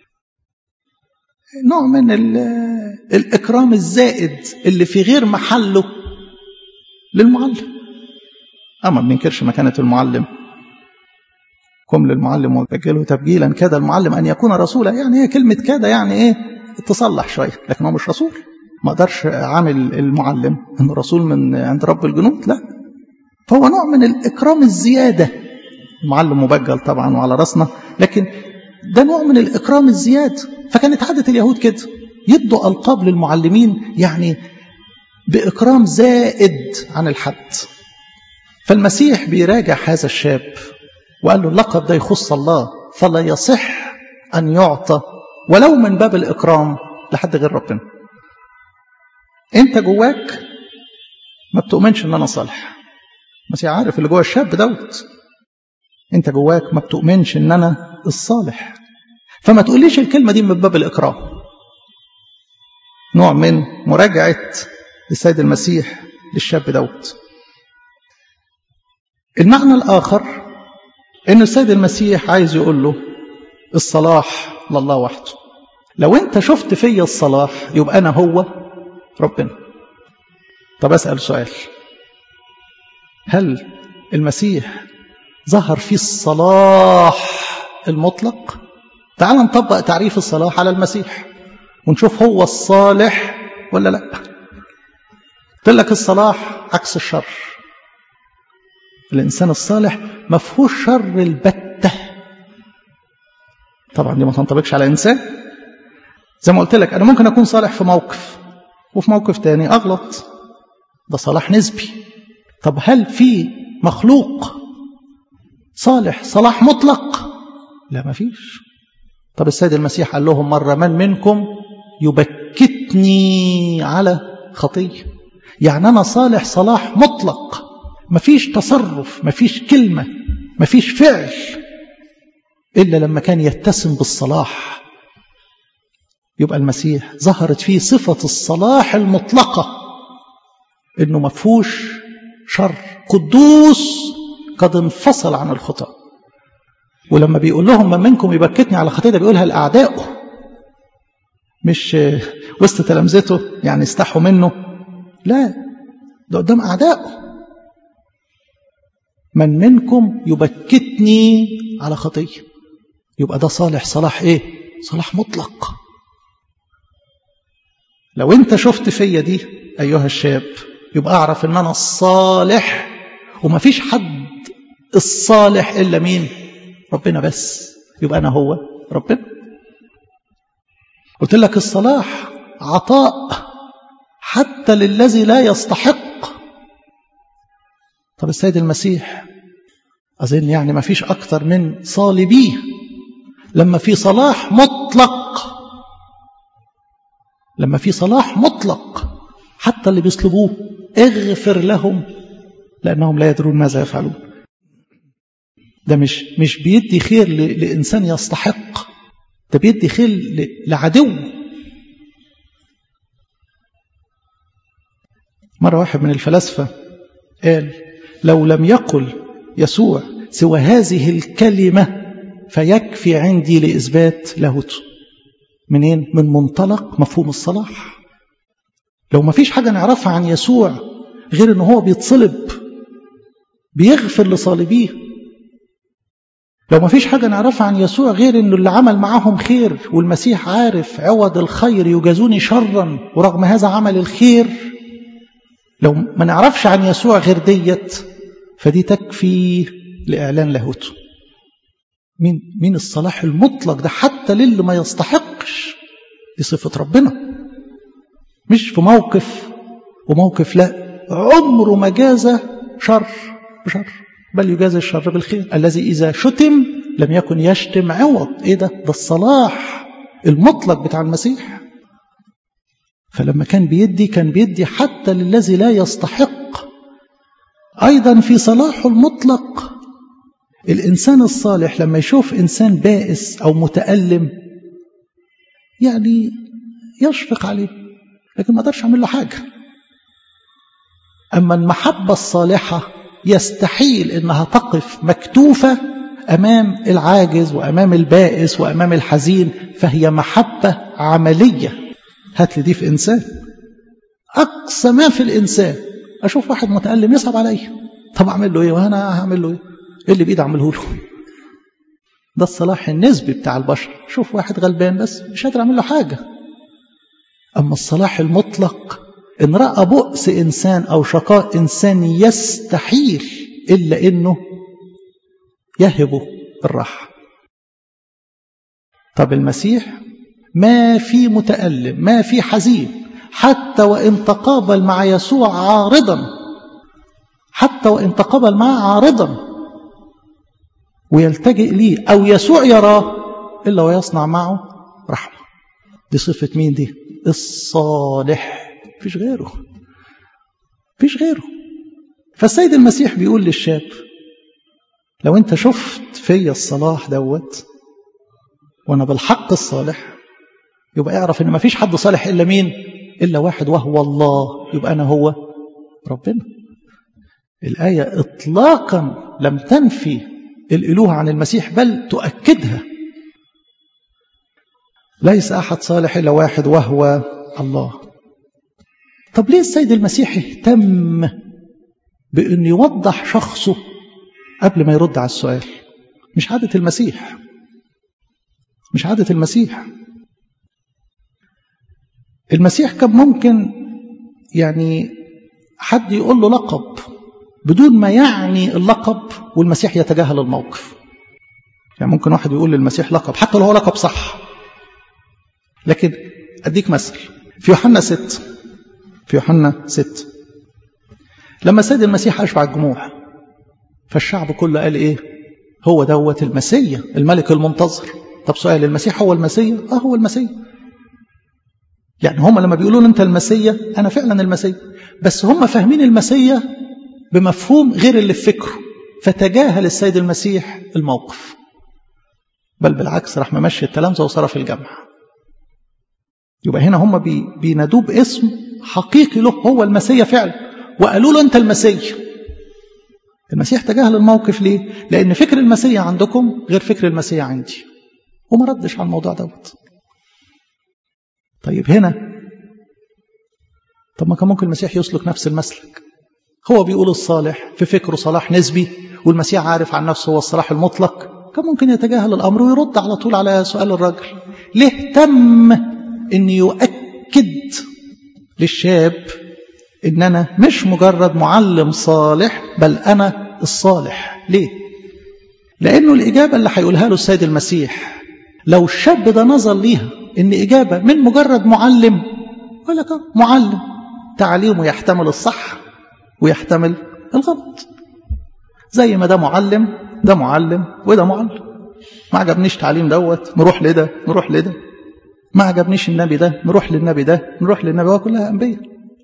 نوع من الإكرام الزائد اللي في غير محله للمعلم أما بننكرش مكانة المعلم قم للمعلم وبجله تبجيلا كاد المعلم أن يكون رسولا يعني هي كلمة كاد يعني إيه تصلح شوية لكن هو مش رسول ما أقدرش عامل المعلم أنه رسول من عند رب الجنود لا فهو نوع من الإكرام الزيادة المعلم مبجل طبعا وعلى راسنا لكن ده نوع من الإكرام الزيادة فكانت عادة اليهود كده يدوا ألقاب للمعلمين يعني بإكرام زائد عن الحد فالمسيح بيراجع هذا الشاب وقال له اللقب ده يخص الله فلا يصح أن يعطى ولو من باب الإكرام لحد غير ربنا أنت جواك ما بتؤمنش أن أنا صالح المسيح عارف اللي جوا الشاب دوت أنت جواك ما بتؤمنش أن أنا الصالح فما تقوليش الكلمة دي من باب الإكرام نوع من مراجعة السيد المسيح للشاب دوت المعنى الآخر أن السيد المسيح عايز يقول له الصلاح لله وحده لو أنت شفت فيا الصلاح يبقى أنا هو ربنا طب أسأل سؤال هل المسيح ظهر فيه الصلاح المطلق تعال نطبق تعريف الصلاح على المسيح ونشوف هو الصالح ولا لا قلت لك الصلاح عكس الشر الإنسان الصالح ما فيهوش شر البتة طبعا دي ما تنطبقش على إنسان زي ما قلت لك أنا ممكن أكون صالح في موقف وفي موقف تاني أغلط ده صلاح نسبي طب هل في مخلوق صالح صلاح مطلق لا ما فيش طب السيد المسيح قال لهم مرة من منكم يبكتني على خطية يعني أنا صالح صلاح مطلق مفيش تصرف مفيش كلمة مفيش فعل إلا لما كان يتسم بالصلاح يبقى المسيح ظهرت فيه صفة الصلاح المطلقة إنه مفهوش شر قدوس قد انفصل عن الخطأ ولما بيقول لهم من منكم يبكتني على خطيئة بيقولها لأعدائه مش وسط تلامذته يعني استحوا منه لا ده قدام أعدائه من منكم يبكتني على خطية يبقى ده صالح صلاح ايه صلاح مطلق لو انت شفت فيا دي ايها الشاب يبقى اعرف ان انا الصالح ومفيش حد الصالح الا مين ربنا بس يبقى انا هو ربنا قلت لك الصلاح عطاء حتى للذي لا يستحق طب السيد المسيح أظن يعني ما فيش أكتر من صالبيه لما في صلاح مطلق لما في صلاح مطلق حتى اللي بيصلبوه اغفر لهم لأنهم لا يدرون ماذا يفعلون ده مش مش بيدي خير لإنسان يستحق ده بيدي خير لعدو مرة واحد من الفلاسفة قال لو لم يقل يسوع سوى هذه الكلمة فيكفي عندي لإثبات لاهوته منين؟ من منطلق مفهوم الصلاح لو ما فيش حاجة نعرفها عن يسوع غير ان هو بيتصلب بيغفر لصالبيه لو ما فيش حاجة نعرفها عن يسوع غير انه اللي عمل معاهم خير والمسيح عارف عوض الخير يجازوني شرا ورغم هذا عمل الخير لو ما نعرفش عن يسوع غير ديت فدي تكفي لإعلان لاهوته مين مين الصلاح المطلق ده حتى للي ما يستحقش دي صفة ربنا مش في موقف وموقف لا عمره ما جاز شر بشر بل يجازي الشر بالخير الذي إذا شتم لم يكن يشتم عوض إيه ده ده الصلاح المطلق بتاع المسيح فلما كان بيدي كان بيدي حتى للذي لا يستحق أيضا في صلاحه المطلق الإنسان الصالح لما يشوف إنسان بائس أو متألم يعني يشفق عليه لكن ما قدرش يعمل له حاجة أما المحبة الصالحة يستحيل إنها تقف مكتوفة أمام العاجز وأمام البائس وأمام الحزين فهي محبة عملية هات لي دي في إنسان أقصى ما في الإنسان أشوف واحد متألم يصعب عليا طب أعمل له إيه وأنا هعمل له إيه إيه اللي بإيدي أعمله له ده الصلاح النسبي بتاع البشر شوف واحد غلبان بس مش قادر أعمل له حاجة أما الصلاح المطلق إن رأى بؤس إنسان أو شقاء إنسان يستحيل إلا إنه يهبه الراحة طب المسيح ما في متألم ما في حزين حتى وإن تقابل مع يسوع عارضا حتى وإن تقابل معه عارضا ويلتجئ ليه أو يسوع يراه إلا ويصنع معه رحمة دي صفة مين دي الصالح فيش غيره فيش غيره فالسيد المسيح بيقول للشاب لو انت شفت فيا الصلاح دوت وانا بالحق الصالح يبقى اعرف ان ما فيش حد صالح الا مين الا واحد وهو الله يبقى انا هو ربنا الآية إطلاقا لم تنفي الإله عن المسيح بل تؤكدها ليس أحد صالح إلا واحد وهو الله طب ليه السيد المسيح اهتم بأن يوضح شخصه قبل ما يرد على السؤال مش عادة المسيح مش عادة المسيح المسيح كان ممكن يعني حد يقول له لقب بدون ما يعني اللقب والمسيح يتجاهل الموقف يعني ممكن واحد يقول للمسيح لقب حتى لو هو لقب صح لكن أديك مثل في يوحنا ست في يوحنا ست لما سيد المسيح أشبع الجموع فالشعب كله قال إيه هو دوت المسيا الملك المنتظر طب سؤال المسيح هو المسيا اه هو المسيا يعني هم لما بيقولون انت المسيا انا فعلا المسيا بس هم فاهمين المسيا بمفهوم غير اللي في فكره فتجاهل السيد المسيح الموقف بل بالعكس راح ممشي التلامذه وصرف الجمع يبقى هنا هم بي بينادوه باسم حقيقي له هو المسيا فعلا وقالوا له انت المسيا المسيح تجاهل الموقف ليه لان فكر المسيا عندكم غير فكر المسيا عندي وما ردش على الموضوع دوت طيب هنا طب ما كان ممكن المسيح يسلك نفس المسلك هو بيقول الصالح في فكره صلاح نسبي والمسيح عارف عن نفسه هو الصلاح المطلق كان ممكن يتجاهل الأمر ويرد على طول على سؤال الرجل ليه تم أن يؤكد للشاب أن أنا مش مجرد معلم صالح بل أنا الصالح ليه لأنه الإجابة اللي هيقولها له السيد المسيح لو الشاب ده نظر ليها ان اجابه من مجرد معلم يقول لك معلم تعليمه يحتمل الصح ويحتمل الغلط زي ما ده معلم ده معلم وده معلم ما عجبنيش تعليم دوت نروح لده نروح لده ما عجبنيش النبي ده نروح للنبي ده نروح للنبي هو كلها أنبياء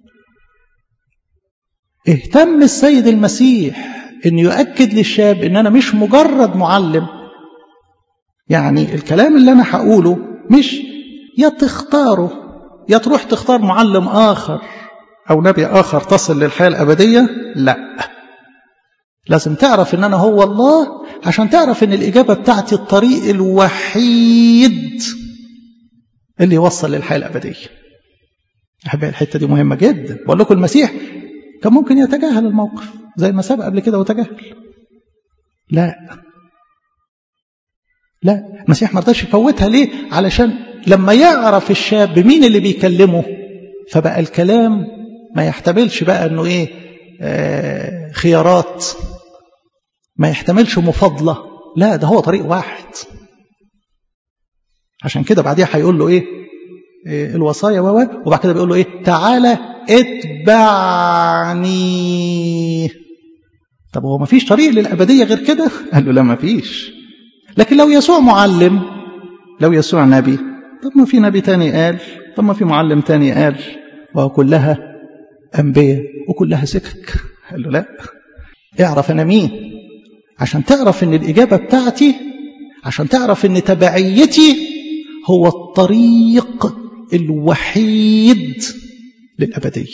اهتم السيد المسيح أن يؤكد للشاب أن أنا مش مجرد معلم يعني الكلام اللي أنا هقوله مش يا تختاره يا تروح تختار معلم آخر أو نبي آخر تصل للحياة الأبدية لا لازم تعرف ان انا هو الله عشان تعرف ان الاجابه بتاعتي الطريق الوحيد اللي يوصل للحياه الابديه احبائي الحته دي مهمه جدا بقول لكم المسيح كان ممكن يتجاهل الموقف زي ما سبق قبل كده وتجاهل لا لا المسيح ما رضاش يفوتها ليه علشان لما يعرف الشاب مين اللي بيكلمه فبقى الكلام ما يحتملش بقى انه ايه آه خيارات ما يحتملش مفاضله لا ده هو طريق واحد عشان كده بعديها هيقول له ايه, إيه الوصايا و وبعد كده بيقول له ايه تعالى اتبعني طب هو ما فيش طريق للابديه غير كده قال له لا ما فيش لكن لو يسوع معلم لو يسوع نبي طب ما في نبي تاني قال طب ما في معلم تاني قال وكلها انبياء وكلها سكك قال له لا اعرف انا مين عشان تعرف ان الاجابه بتاعتي عشان تعرف ان تبعيتي هو الطريق الوحيد للابديه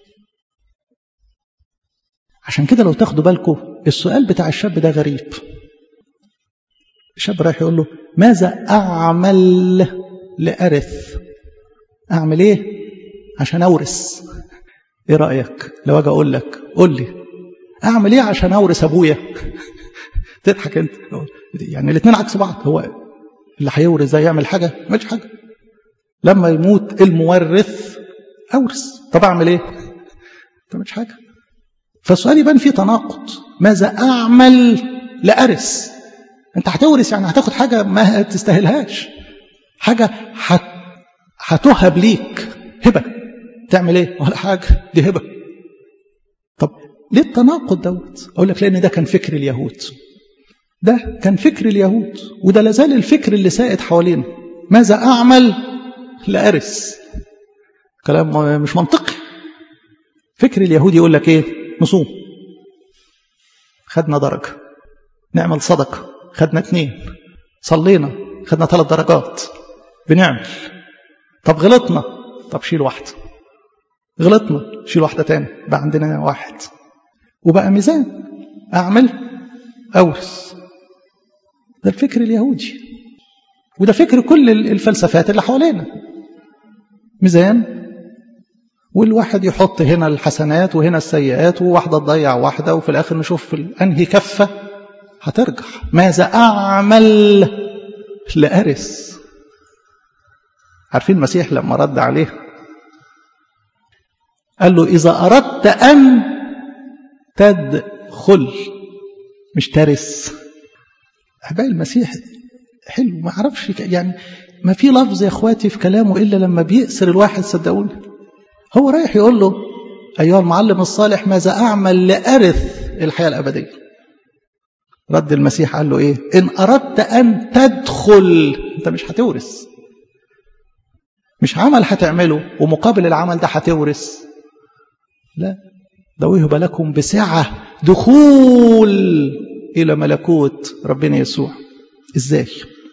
عشان كده لو تاخدوا بالكم السؤال بتاع الشاب ده غريب الشاب رايح يقول له ماذا اعمل لارث اعمل ايه عشان اورث ايه رايك لو اجي اقول لك قول لي اعمل ايه عشان اورث ابويا تضحك انت يعني الاثنين عكس بعض هو اللي هيورث ده يعمل حاجه ما حاجه لما يموت المورث اورث طب اعمل ايه ما مش حاجه فالسؤال يبان فيه تناقض ماذا اعمل لارث انت هتورث يعني هتاخد حاجه ما تستاهلهاش حاجه هت... هتهب ليك هبه تعمل ايه ولا حاجه دي هبه طب ليه التناقض دوت اقول لك لان ده كان فكر اليهود ده كان فكر اليهود وده لازال الفكر اللي سائد حوالينا ماذا اعمل لارث كلام مش منطقي فكر اليهود يقول لك ايه نصوم خدنا درجه نعمل صدقه خدنا اتنين صلينا خدنا ثلاث درجات بنعمل طب غلطنا طب شيل واحده غلطنا شيل واحده تاني بقى عندنا واحد وبقى ميزان اعمل اورث ده الفكر اليهودي وده فكر كل الفلسفات اللي حوالينا ميزان والواحد يحط هنا الحسنات وهنا السيئات وواحدة تضيع واحدة وفي الآخر نشوف في أنهي كفة هترجح ماذا أعمل لأرث عارفين المسيح لما رد عليه قال له إذا أردت أن تدخل مش ترث أحبائي المسيح حلو ما أعرفش يعني ما في لفظ يا إخواتي في كلامه إلا لما بيأسر الواحد صدقوني هو رايح يقول له أيها المعلم الصالح ماذا أعمل لأرث الحياة الأبدية رد المسيح قال له إيه إن أردت أن تدخل أنت مش هتورث مش عمل هتعمله ومقابل العمل ده هتورث لا ده وهب لكم بسعة دخول إلى ملكوت ربنا يسوع إزاي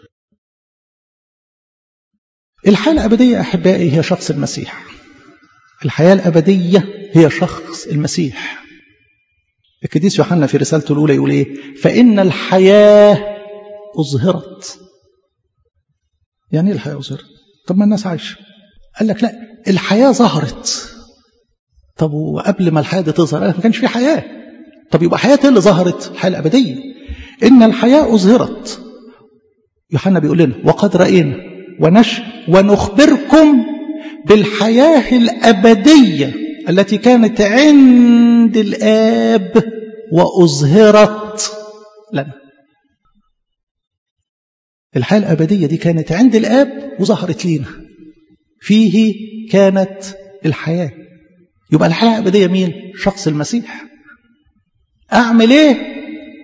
الحياة الأبدية أحبائي هي شخص المسيح الحياة الأبدية هي شخص المسيح القديس يوحنا في رسالته الأولى يقول إيه فإن الحياة أظهرت يعني إيه الحياة أظهرت طب ما الناس عايشة قال لك لا الحياة ظهرت طب وقبل ما الحياة دي تظهر قال لك ما كانش في حياة طب يبقى حياة اللي ظهرت الحياة الأبدية إن الحياة أظهرت يوحنا بيقول لنا وقد رأينا ونش ونخبركم بالحياة الأبدية التي كانت عند الآب وأظهرت لنا الحياة الأبدية دي كانت عند الآب وظهرت لينا فيه كانت الحياة يبقى الحياة الأبدية مين؟ شخص المسيح أعمل إيه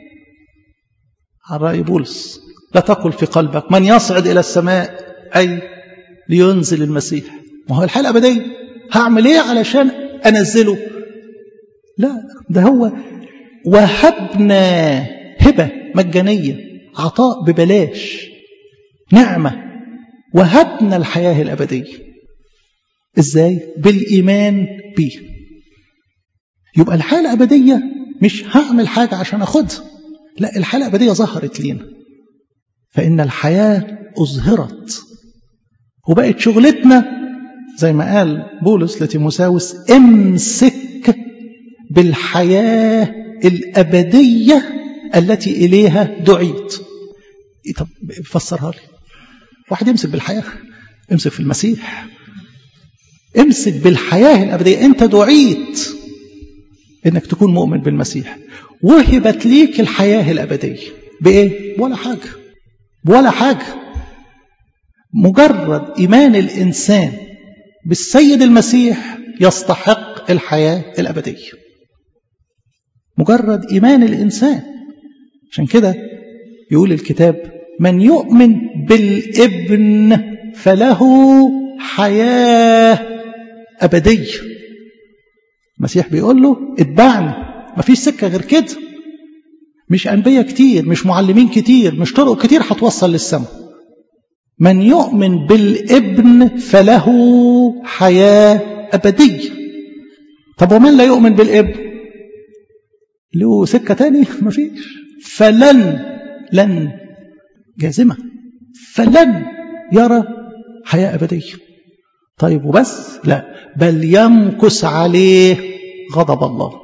على رأي بولس لا تقل في قلبك من يصعد إلى السماء أي لينزل المسيح ما هو الحياة الأبدية هعمل إيه علشان أنزله لا ده هو وهبنا هبة مجانية عطاء ببلاش نعمة وهبنا الحياة الأبدية إزاي؟ بالإيمان به يبقى الحياة الأبدية مش هعمل حاجة عشان أخدها لا الحياة الأبدية ظهرت لينا فإن الحياة أظهرت وبقت شغلتنا زي ما قال بولس لتيموساوس امسك بالحياة الأبدية التي إليها دعيت طب فسرها لي واحد يمسك بالحياة امسك في المسيح امسك بالحياة الأبدية أنت دعيت إنك تكون مؤمن بالمسيح وهبت ليك الحياة الأبدية بإيه؟ ولا حاجة ولا حاجة مجرد إيمان الإنسان بالسيد المسيح يستحق الحياة الأبدية مجرد إيمان الإنسان عشان كده يقول الكتاب من يؤمن بالابن فله حياة أبدية المسيح بيقول له اتبعني مفيش سكة غير كده مش أنبياء كتير مش معلمين كتير مش طرق كتير هتوصل للسماء من يؤمن بالابن فله حياة أبدية طب ومن لا يؤمن بالابن له سكة تاني مفيش فلن لن جازمة فلن يرى حياة أبدية طيب وبس لا بل يمكس عليه غضب الله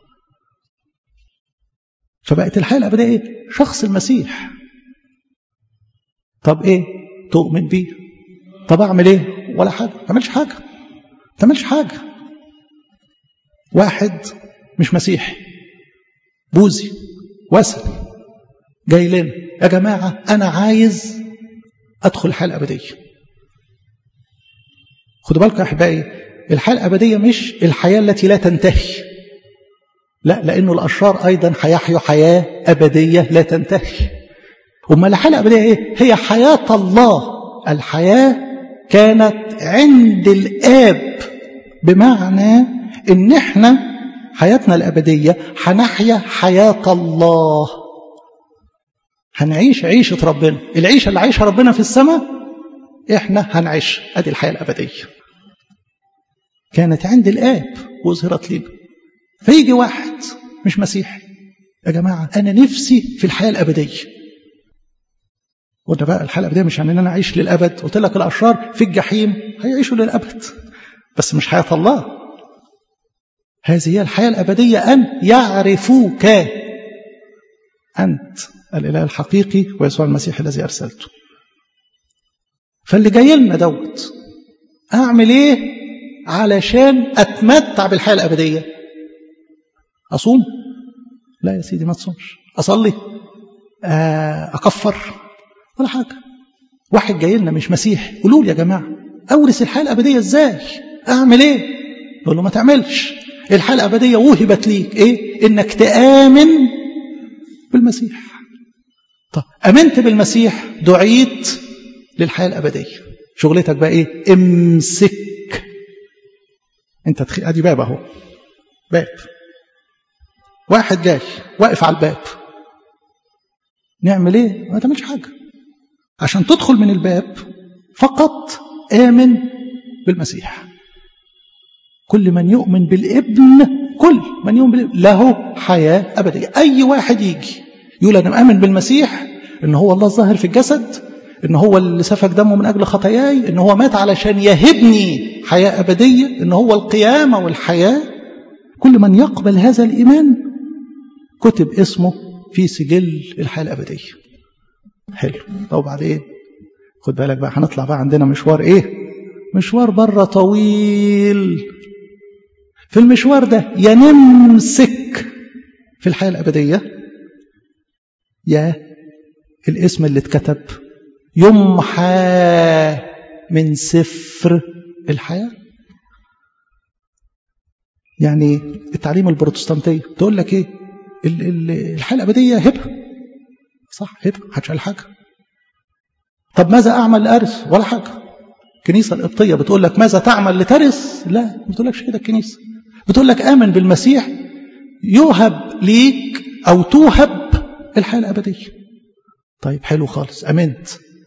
فبقت الحياة الأبدية إيه؟ شخص المسيح طب إيه تؤمن بيه طب أعمل إيه ولا حاجة ما تعملش حاجة ما تعملش حاجة واحد مش مسيحي بوذي وثني جاي لنا يا جماعة أنا عايز أدخل الحياة الأبدية خدوا بالكم يا أحبائي الحياة الأبدية مش الحياة التي لا تنتهي لا لأنه الأشرار أيضا هيحيوا حياة أبدية لا تنتهي أما الحياة الأبدية إيه؟ هي حياة الله الحياة كانت عند الآب بمعنى إن إحنا حياتنا الأبدية هنحيا حياة الله هنعيش عيشة ربنا العيشة اللي عايشها ربنا في السماء إحنا هنعيش أدي الحياة الأبدية كانت عند الآب وظهرت لنا فيجي واحد مش مسيحي يا جماعة أنا نفسي في الحياة الأبدية قلنا بقى الحياة الأبدية مش يعني أن أنا أعيش للأبد قلت لك الأشرار في الجحيم هيعيشوا للأبد بس مش حياة الله هذه هي الحياة الأبدية أن يعرفوك أنت الإله الحقيقي ويسوع المسيح الذي أرسلته فاللي جاي لنا دوت أعمل إيه علشان أتمتع بالحياة الأبدية أصوم لا يا سيدي ما تصومش أصلي أكفر ولا حاجة واحد جاي لنا مش مسيحي قولوا لي يا جماعة أورث الحياة الأبدية إزاي أعمل إيه يقول له ما تعملش الحياة الأبدية وهبت ليك إيه إنك تآمن بالمسيح طب أمنت بالمسيح دعيت للحياة الأبدية شغلتك بقى إيه امسك أنت تخ... أدي باب أهو باب واحد جاي واقف على الباب نعمل إيه ما تعملش حاجة عشان تدخل من الباب فقط آمن بالمسيح كل من يؤمن بالابن كل من يؤمن بالابن له حياة أبدية أي واحد يجي يقول أنا مآمن بالمسيح إن هو الله الظاهر في الجسد إن هو اللي سفك دمه من أجل خطاياي إن هو مات علشان يهبني حياة أبدية إن هو القيامة والحياة كل من يقبل هذا الإيمان كتب اسمه في سجل الحياة الأبدية حلو طب بعدين خد بالك بقى هنطلع بقى عندنا مشوار إيه مشوار بره طويل في المشوار ده يا نمسك في الحياة الأبدية يا الاسم اللي اتكتب يمحى من سفر الحياة يعني التعليم البروتستانتية تقول لك ايه الحياة الأبدية هبة صح هبة محدش قال حاجة طب ماذا أعمل لأرث ولا حاجة الكنيسة القبطية بتقول لك ماذا تعمل لترث لا ما بتقولكش كده الكنيسة بتقول لك آمن بالمسيح يوهب ليك أو توهب الحياة الأبدية طيب حلو خالص أمنت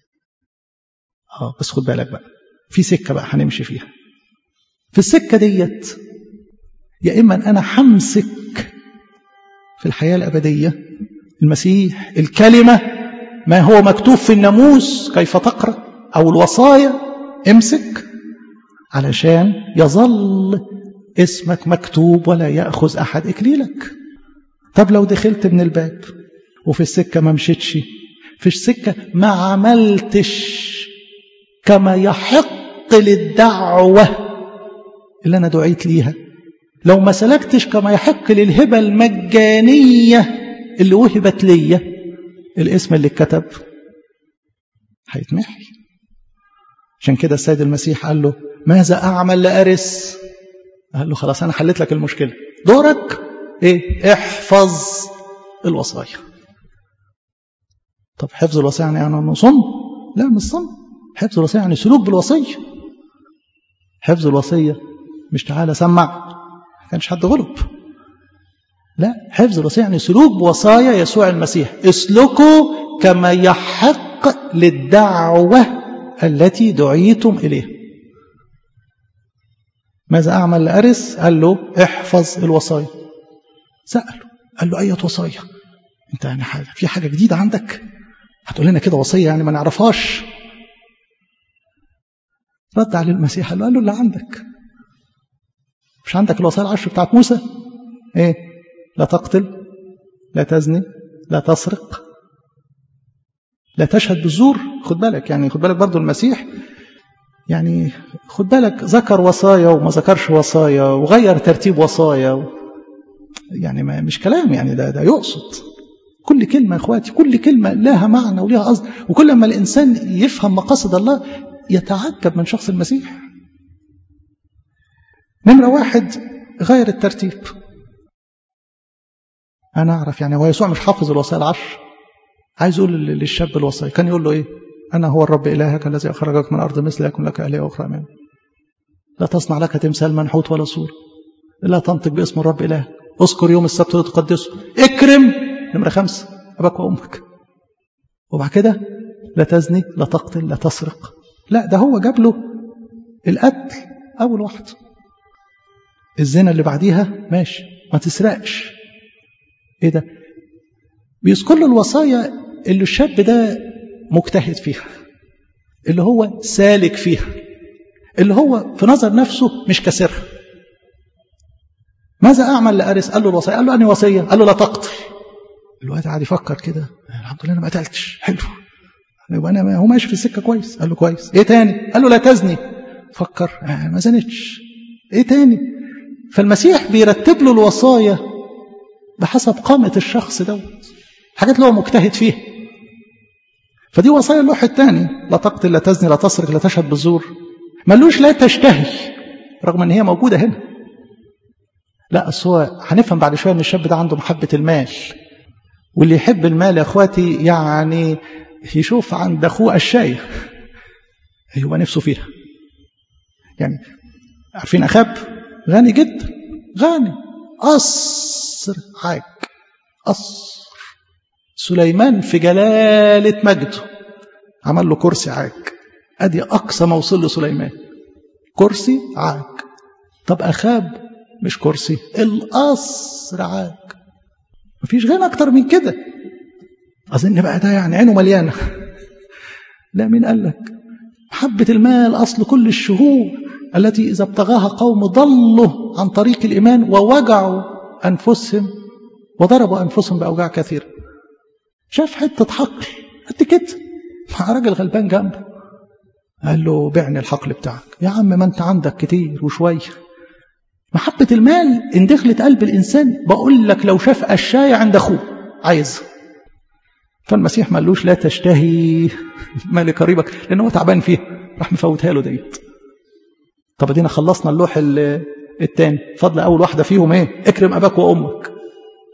اه بس خد بالك بقى في سكة بقى هنمشي فيها في السكة ديت يا إما أنا همسك في الحياة الأبدية المسيح الكلمة ما هو مكتوب في الناموس كيف تقرأ أو الوصايا امسك علشان يظل اسمك مكتوب ولا يأخذ أحد إكليلك طب لو دخلت من الباب وفي السكة ما مشيتش في السكة ما عملتش كما يحق للدعوة اللي أنا دعيت ليها لو ما سلكتش كما يحق للهبة المجانية اللي وهبت ليا الاسم اللي اتكتب هيتمحي عشان كده السيد المسيح قال له ماذا أعمل لأرث قال له خلاص أنا حلت لك المشكلة دورك إيه احفظ الوصايا طب حفظ الوصايا يعني أنا نصم لا مش صم حفظ الوصية يعني سلوك بالوصية حفظ الوصية مش تعالى سمع ما كانش حد غلب لا حفظ الوصية يعني سلوك بوصايا يسوع المسيح اسلكوا كما يحق للدعوة التي دعيتم إليها ماذا أعمل لأرث قال له احفظ الوصايا سأله قال له أية وصايا انت يعني حاجة في حاجة جديدة عندك هتقول لنا كده وصية يعني ما نعرفهاش رد عليه المسيح قال له, قال له اللي عندك مش عندك الوصايا العشر بتاعت موسى ايه لا تقتل لا تزني لا تسرق لا تشهد بالزور خد بالك يعني خد بالك برضو المسيح يعني خد بالك ذكر وصايا وما ذكرش وصايا وغير ترتيب وصايا و... يعني ما مش كلام يعني ده ده يقصد كل كلمة يا اخواتي كل كلمة لها معنى ولها قصد وكل ما الإنسان يفهم مقاصد الله يتعجب من شخص المسيح نمرة واحد غير الترتيب أنا أعرف يعني هو يسوع مش حافظ الوصايا العشر عايز يقول للشاب الوصايا كان يقول له إيه أنا هو الرب إلهك الذي أخرجك من أرض مثل يكن لك آلهة أخرى منه لا تصنع لك تمثال منحوت ولا صورة لا تنطق باسم الرب إلهك اذكر يوم السبت وتقدسه اكرم نمرة خمسة أباك وأمك وبعد كده لا تزني لا تقتل لا تسرق لا ده هو جاب له القتل أول واحد الزنا اللي بعديها ماشي ما تسرقش ايه ده بيذكر له الوصايا اللي الشاب ده مجتهد فيها اللي هو سالك فيها اللي هو في نظر نفسه مش كسرها ماذا أعمل لأرث قال له الوصية قال له أني وصية قال له لا تقتل الواد قاعد يفكر كده الحمد لله أنا ما قتلتش حلو يبقى أنا هو ماشي في السكة كويس قال له كويس إيه تاني قال له لا تزني فكر آه ما زنتش إيه تاني فالمسيح بيرتب له الوصايا بحسب قامة الشخص دوت حاجات اللي هو مجتهد فيها فدي وصايا اللوح الثاني لا تقتل لا تزني لا تسرق لا تشهد بالزور ملوش لا تشتهي رغم ان هي موجوده هنا لا اصل هو هنفهم بعد شويه ان الشاب ده عنده محبه المال واللي يحب المال يا اخواتي يعني يشوف عند اخوه الشاي هو نفسه فيها يعني عارفين اخاب غني جدا غني قصر عاج قصر سليمان في جلالة مجده عمل له كرسي عاج ادي اقصى ما وصل لسليمان كرسي عاج طب اخاب مش كرسي القصر عاج مفيش غنى اكتر من كده اظن بقى ده يعني عينه مليانه لا مين قال لك محبه المال اصل كل الشهور التي اذا ابتغاها قوم ضلوا عن طريق الايمان ووجعوا انفسهم وضربوا انفسهم باوجاع كثيره شاف حته حقل قد كده مع راجل غلبان جنبه قال له بعني الحقل بتاعك يا عم ما انت عندك كتير وشويه محبة المال إن دخلت قلب الإنسان بقول لك لو شاف الشاي عند أخوه عايز فالمسيح ما قالوش لا تشتهي مال قريبك لأن هو تعبان فيها راح مفوتها له ديت طب ادينا خلصنا اللوح الثاني فضل أول واحدة فيهم إيه اكرم أباك وأمك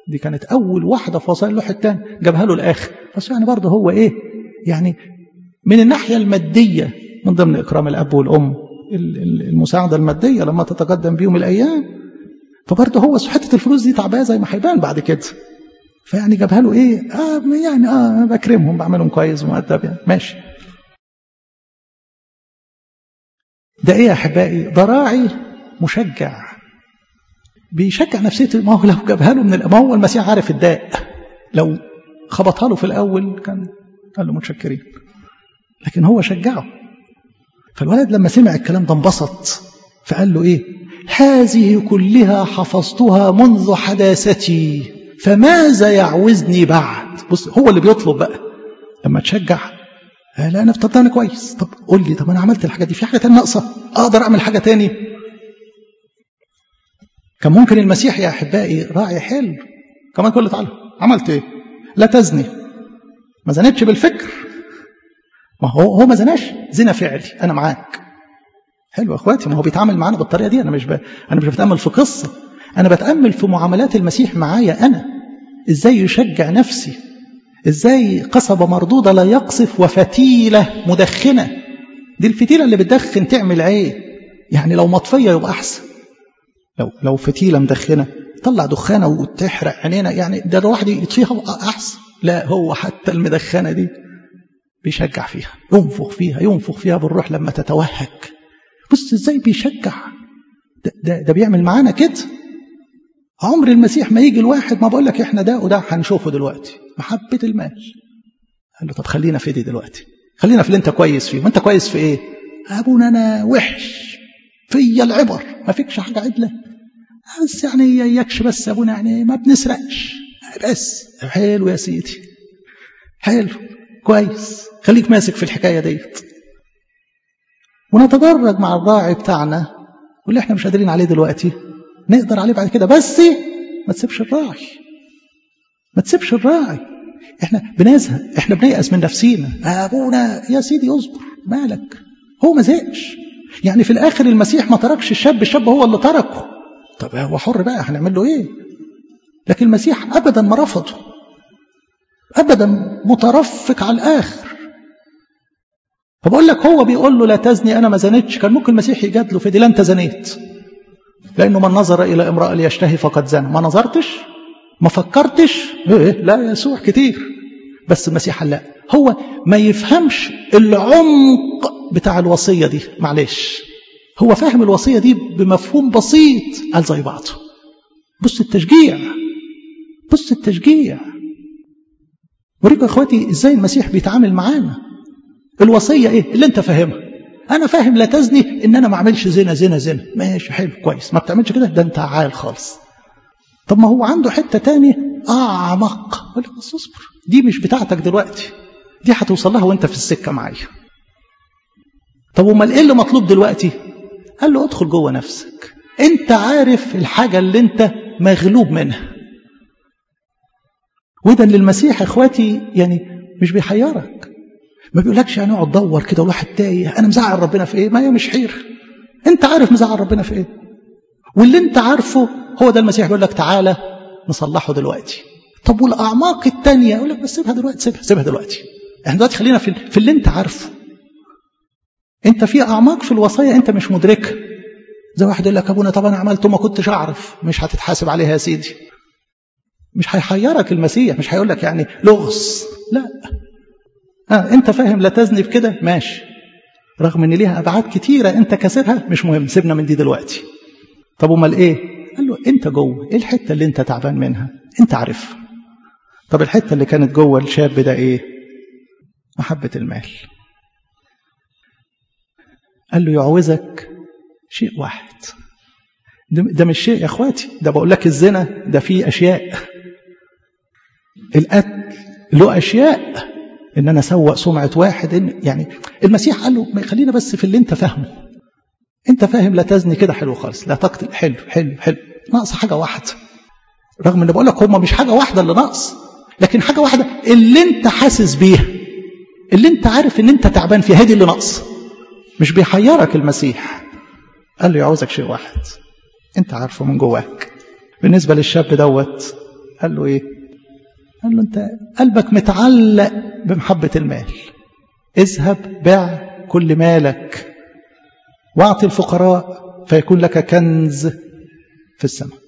دي كانت أول واحدة في وصايا اللوح الثاني جابها له الآخر بس يعني برضه هو إيه يعني من الناحية المادية من ضمن إكرام الأب والأم المساعدة المادية لما تتقدم بيهم الأيام فبرضه هو حتة الفلوس دي تعباه زي ما هيبان بعد كده فيعني جابها له إيه آه يعني آه بكرمهم بعملهم كويس ومؤدب يعني ماشي ده إيه يا أحبائي ده راعي مشجع بيشجع نفسيته ما هو لو جابها له من ما هو المسيح عارف الداء لو خبطها له في الأول كان قال له متشكرين لكن هو شجعه فالولد لما سمع الكلام ده انبسط فقال له ايه هذه كلها حفظتها منذ حداثتي فماذا يعوزني بعد بص هو اللي بيطلب بقى لما تشجع لا انا طب انا كويس طب قول لي طب انا عملت الحاجه دي في حاجه تانية ناقصه اقدر اعمل حاجه تاني كان ممكن المسيح يا احبائي راعي حلو كمان كل تعالى عملت ايه لا تزني ما زنتش بالفكر ما هو هو ما زناش زنا فعلي انا معاك حلو يا اخواتي ما هو بيتعامل معانا بالطريقه دي انا مش ب... انا مش بتامل في قصه انا بتامل في معاملات المسيح معايا انا ازاي يشجع نفسي ازاي قصبه مردوده لا يقصف وفتيله مدخنه دي الفتيله اللي بتدخن تعمل ايه يعني لو مطفيه يبقى احسن لو لو فتيله مدخنه طلع دخانه وتحرق عينينا يعني ده الواحد يطفيها احسن لا هو حتى المدخنه دي بيشجع فيها ينفخ فيها ينفخ فيها بالروح لما تتوهج بص ازاي بيشجع ده, ده, ده بيعمل معانا كده عمر المسيح ما يجي الواحد ما بقول لك احنا ده وده هنشوفه دلوقتي محبة المال قال له طب خلينا في دي دلوقتي خلينا في اللي انت كويس فيه ما انت كويس في ايه ابونا انا وحش فيا العبر ما فيكش حاجة عدلة بس يعني يكش بس ابونا يعني ما بنسرقش بس حلو يا سيدي حلو كويس خليك ماسك في الحكاية ديت ونتدرج مع الراعي بتاعنا واللي احنا مش قادرين عليه دلوقتي نقدر عليه بعد كده بس ما تسيبش الراعي ما تسيبش الراعي احنا بنزهق احنا بنيأس من نفسينا ابونا يا سيدي اصبر مالك هو ما زهقش يعني في الاخر المسيح ما تركش الشاب الشاب هو اللي تركه طب هو حر بقى هنعمل له ايه لكن المسيح ابدا ما رفضه ابدا مترفق على الاخر فبقول لك هو بيقول له لا تزني انا ما زنيتش كان ممكن المسيح يجادله في دي لا انت زنيت لانه من نظر الى امراه ليشتهي فقد زنى ما نظرتش ما فكرتش ايه لا يسوع كتير بس المسيح لا هو ما يفهمش العمق بتاع الوصيه دي معلش هو فاهم الوصيه دي بمفهوم بسيط قال زي بعضه بص التشجيع بص التشجيع وريكم يا اخواتي ازاي المسيح بيتعامل معانا الوصيه ايه اللي انت فاهمها انا فاهم لا تزني ان انا ما اعملش زنا زنا زنا ماشي حلو كويس ما بتعملش كده ده انت عال خالص طب ما هو عنده حته تاني اعمق اقول لك بس اصبر دي مش بتاعتك دلوقتي دي هتوصل لها وانت في السكه معايا طب امال ايه اللي مطلوب دلوقتي قال له ادخل جوه نفسك انت عارف الحاجه اللي انت مغلوب منها وده للمسيح اخواتي يعني مش بيحيرك ما بيقولكش يعني اقعد دور كده والواحد تايه انا مزعل ربنا في ايه ما هي مش حير انت عارف مزعل ربنا في ايه واللي انت عارفه هو ده المسيح بيقول لك تعالى نصلحه دلوقتي طب والاعماق التانية يقول لك بس سيبها دلوقتي سيبها سيبها دلوقتي احنا دلوقتي خلينا في, في اللي انت عارفه انت في اعماق في الوصايا انت مش مدركها زي واحد يقول لك ابونا طب انا عملته ما كنتش اعرف مش هتتحاسب عليها يا سيدي مش هيحيرك المسيح مش هيقول لك يعني لغز لا آه انت فاهم لا تزني بكده ماشي رغم ان ليها ابعاد كتيره انت كسرها مش مهم سيبنا من دي دلوقتي طب امال ايه قال له انت جوه ايه الحته اللي انت تعبان منها انت عارفها طب الحته اللي كانت جوه الشاب ده ايه محبه المال قال له يعوزك شيء واحد ده, ده مش شيء يا اخواتي ده بقول لك الزنا ده فيه اشياء القتل له اشياء ان انا اسوق سمعه واحد إن يعني المسيح قال له خلينا بس في اللي انت فاهمه انت فاهم لا تزني كده حلو خالص لا تقتل حلو حلو حلو ناقص حاجه واحده رغم ان بقول لك هم مش حاجه واحده اللي ناقص لكن حاجه واحده اللي انت حاسس بيها اللي انت عارف ان انت تعبان فيها هذه اللي ناقصه مش بيحيرك المسيح قال له يعوزك شيء واحد انت عارفه من جواك بالنسبه للشاب دوت قال له ايه قال له انت قلبك متعلق بمحبة المال اذهب بع كل مالك واعطي الفقراء فيكون لك كنز في السماء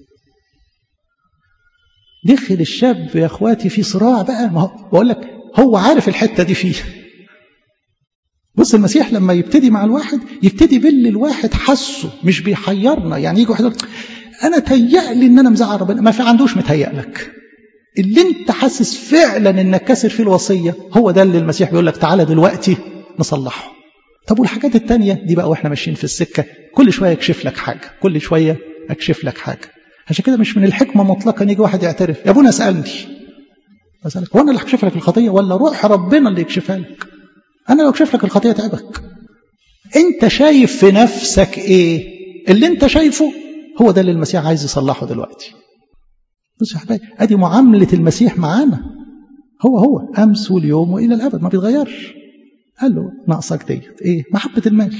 دخل الشاب يا اخواتي في صراع بقى ما هو بقول لك هو عارف الحته دي فيه بص المسيح لما يبتدي مع الواحد يبتدي باللي الواحد حسه مش بيحيرنا يعني يجي واحد يقول انا تهيأ لي ان انا مزعل ربنا ما في عندوش متهيأ لك اللي انت حاسس فعلا انك كسر فيه الوصيه هو ده اللي المسيح بيقول لك تعالى دلوقتي نصلحه طب والحاجات التانية دي بقى واحنا ماشيين في السكة كل شوية يكشف لك حاجة كل شوية اكشف لك حاجة عشان كده مش من الحكمة مطلقا يجي واحد يعترف يا ابونا سألني بسألك هو انا اللي هكشف لك الخطية ولا روح ربنا اللي يكشفها لك انا لو اكشف لك الخطية تعبك انت شايف في نفسك ايه اللي انت شايفه هو ده اللي المسيح عايز يصلحه دلوقتي بصوا يا حبايبي ادي معاملة المسيح معانا هو هو امس واليوم والى الابد ما بيتغيرش قال له ناقصك ديت ايه محبة المال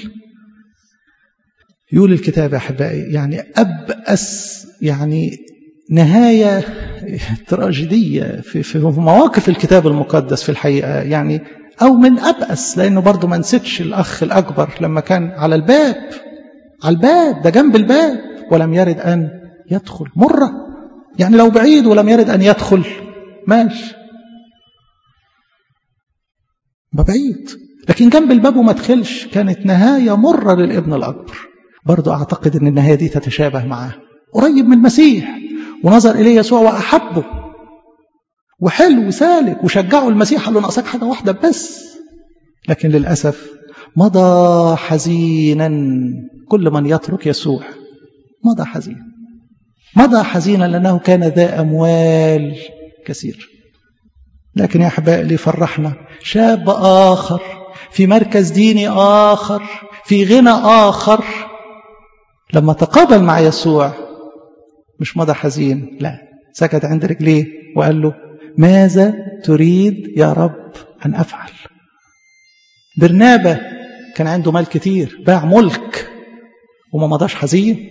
يقول الكتاب يا احبائي يعني ابأس يعني نهاية تراجيدية في, في مواقف الكتاب المقدس في الحقيقة يعني أو من أبأس لأنه برضه ما نسيتش الأخ الأكبر لما كان على الباب على الباب ده جنب الباب ولم يرد أن يدخل مرة يعني لو بعيد ولم يرد أن يدخل ماشي ما بعيد لكن جنب الباب وما دخلش كانت نهاية مرة للابن الأكبر برضو أعتقد أن النهاية دي تتشابه معاه قريب من المسيح ونظر إليه يسوع وأحبه وحلو سالك وشجعه المسيح قال له ناقصك حاجة واحدة بس لكن للأسف مضى حزينا كل من يترك يسوع مضى حزينا مضى حزينا لأنه كان ذا أموال كثير لكن يا أحبائي اللي فرحنا شاب آخر في مركز ديني آخر في غنى آخر لما تقابل مع يسوع مش مضى حزين لا سكت عند رجليه وقال له ماذا تريد يا رب أن أفعل برنابة كان عنده مال كتير باع ملك وما مضاش حزين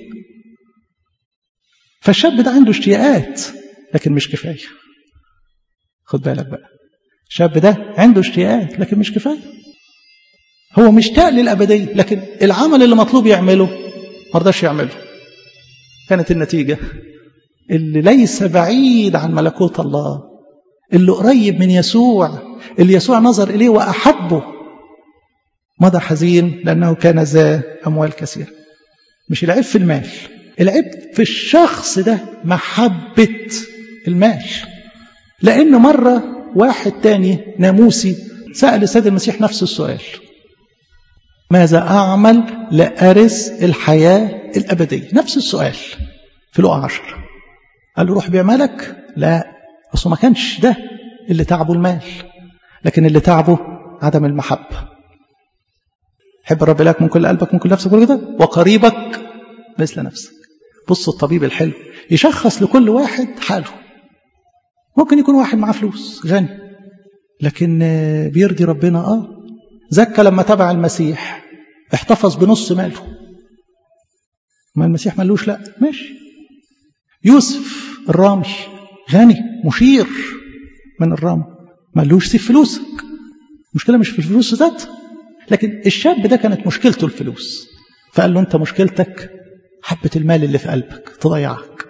فالشاب ده عنده اشتياقات لكن مش كفاية خد بالك بقى الشاب ده عنده اشتياقات لكن مش كفاية هو مشتاق للأبدية لكن العمل اللي مطلوب يعمله ما رضاش يعمله كانت النتيجة اللي ليس بعيد عن ملكوت الله اللي قريب من يسوع اللي يسوع نظر إليه وأحبه مضى حزين لأنه كان ذا أموال كثيرة مش العيب في المال العيب في الشخص ده محبة المال لأن مرة واحد تاني ناموسي سأل السيد المسيح نفس السؤال ماذا أعمل لأرث الحياة الأبدية نفس السؤال في لقى عشر قال له روح بيعملك لا أصله ما كانش ده اللي تعبه المال لكن اللي تعبه عدم المحبة حب الرب لك من كل قلبك من كل نفسك كل كده وقريبك مثل نفسك بص الطبيب الحلو يشخص لكل واحد حاله ممكن يكون واحد معاه فلوس غني لكن بيرضي ربنا اه زكى لما تبع المسيح احتفظ بنص ماله ما المسيح مالوش لا ماشي يوسف الرامي غني مشير من الرام مالوش سيب فلوسك المشكلة مش في الفلوس ذات لكن الشاب ده كانت مشكلته الفلوس فقال له انت مشكلتك حبة المال اللي في قلبك تضيعك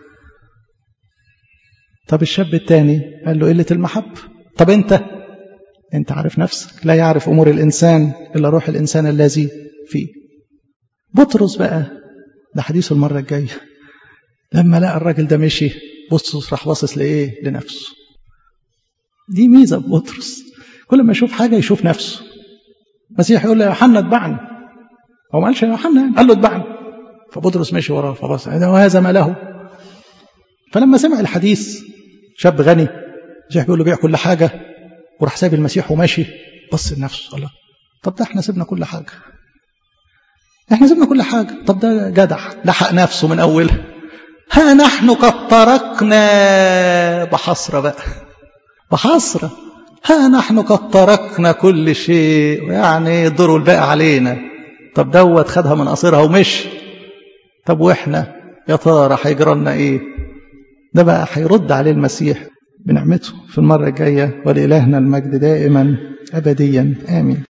طب الشاب الثاني قال له قلة المحبة طب انت انت عارف نفسك لا يعرف امور الانسان الا روح الانسان الذي فيه بطرس بقى ده حديثه المرة الجاية لما لقى الراجل ده مشي بطرس راح باصص لايه لنفسه دي ميزة بطرس كل ما يشوف حاجة يشوف نفسه المسيح يقول له يا يوحنا اتبعني هو ما قالش يا يوحنا قال له اتبعني فبطرس مشي وراه فبص وهذا ما له فلما سمع الحديث شاب غني المسيح بيقول له بيع كل حاجة وراح سايب المسيح وماشي بص لنفسه الله طب ده احنا سيبنا كل حاجة احنا سيبنا كل حاجة طب ده جدع لحق نفسه من أولها ها نحن قد تركنا بحسرة بقى بحسرة ها نحن قد تركنا كل شيء يعني الدور الباقي علينا طب دوت خدها من قصيرها ومشي طب واحنا يا ترى هيجرى لنا ايه ده بقى هيرد عليه المسيح بنعمته في المرة الجاية ولإلهنا المجد دائما أبديا آمين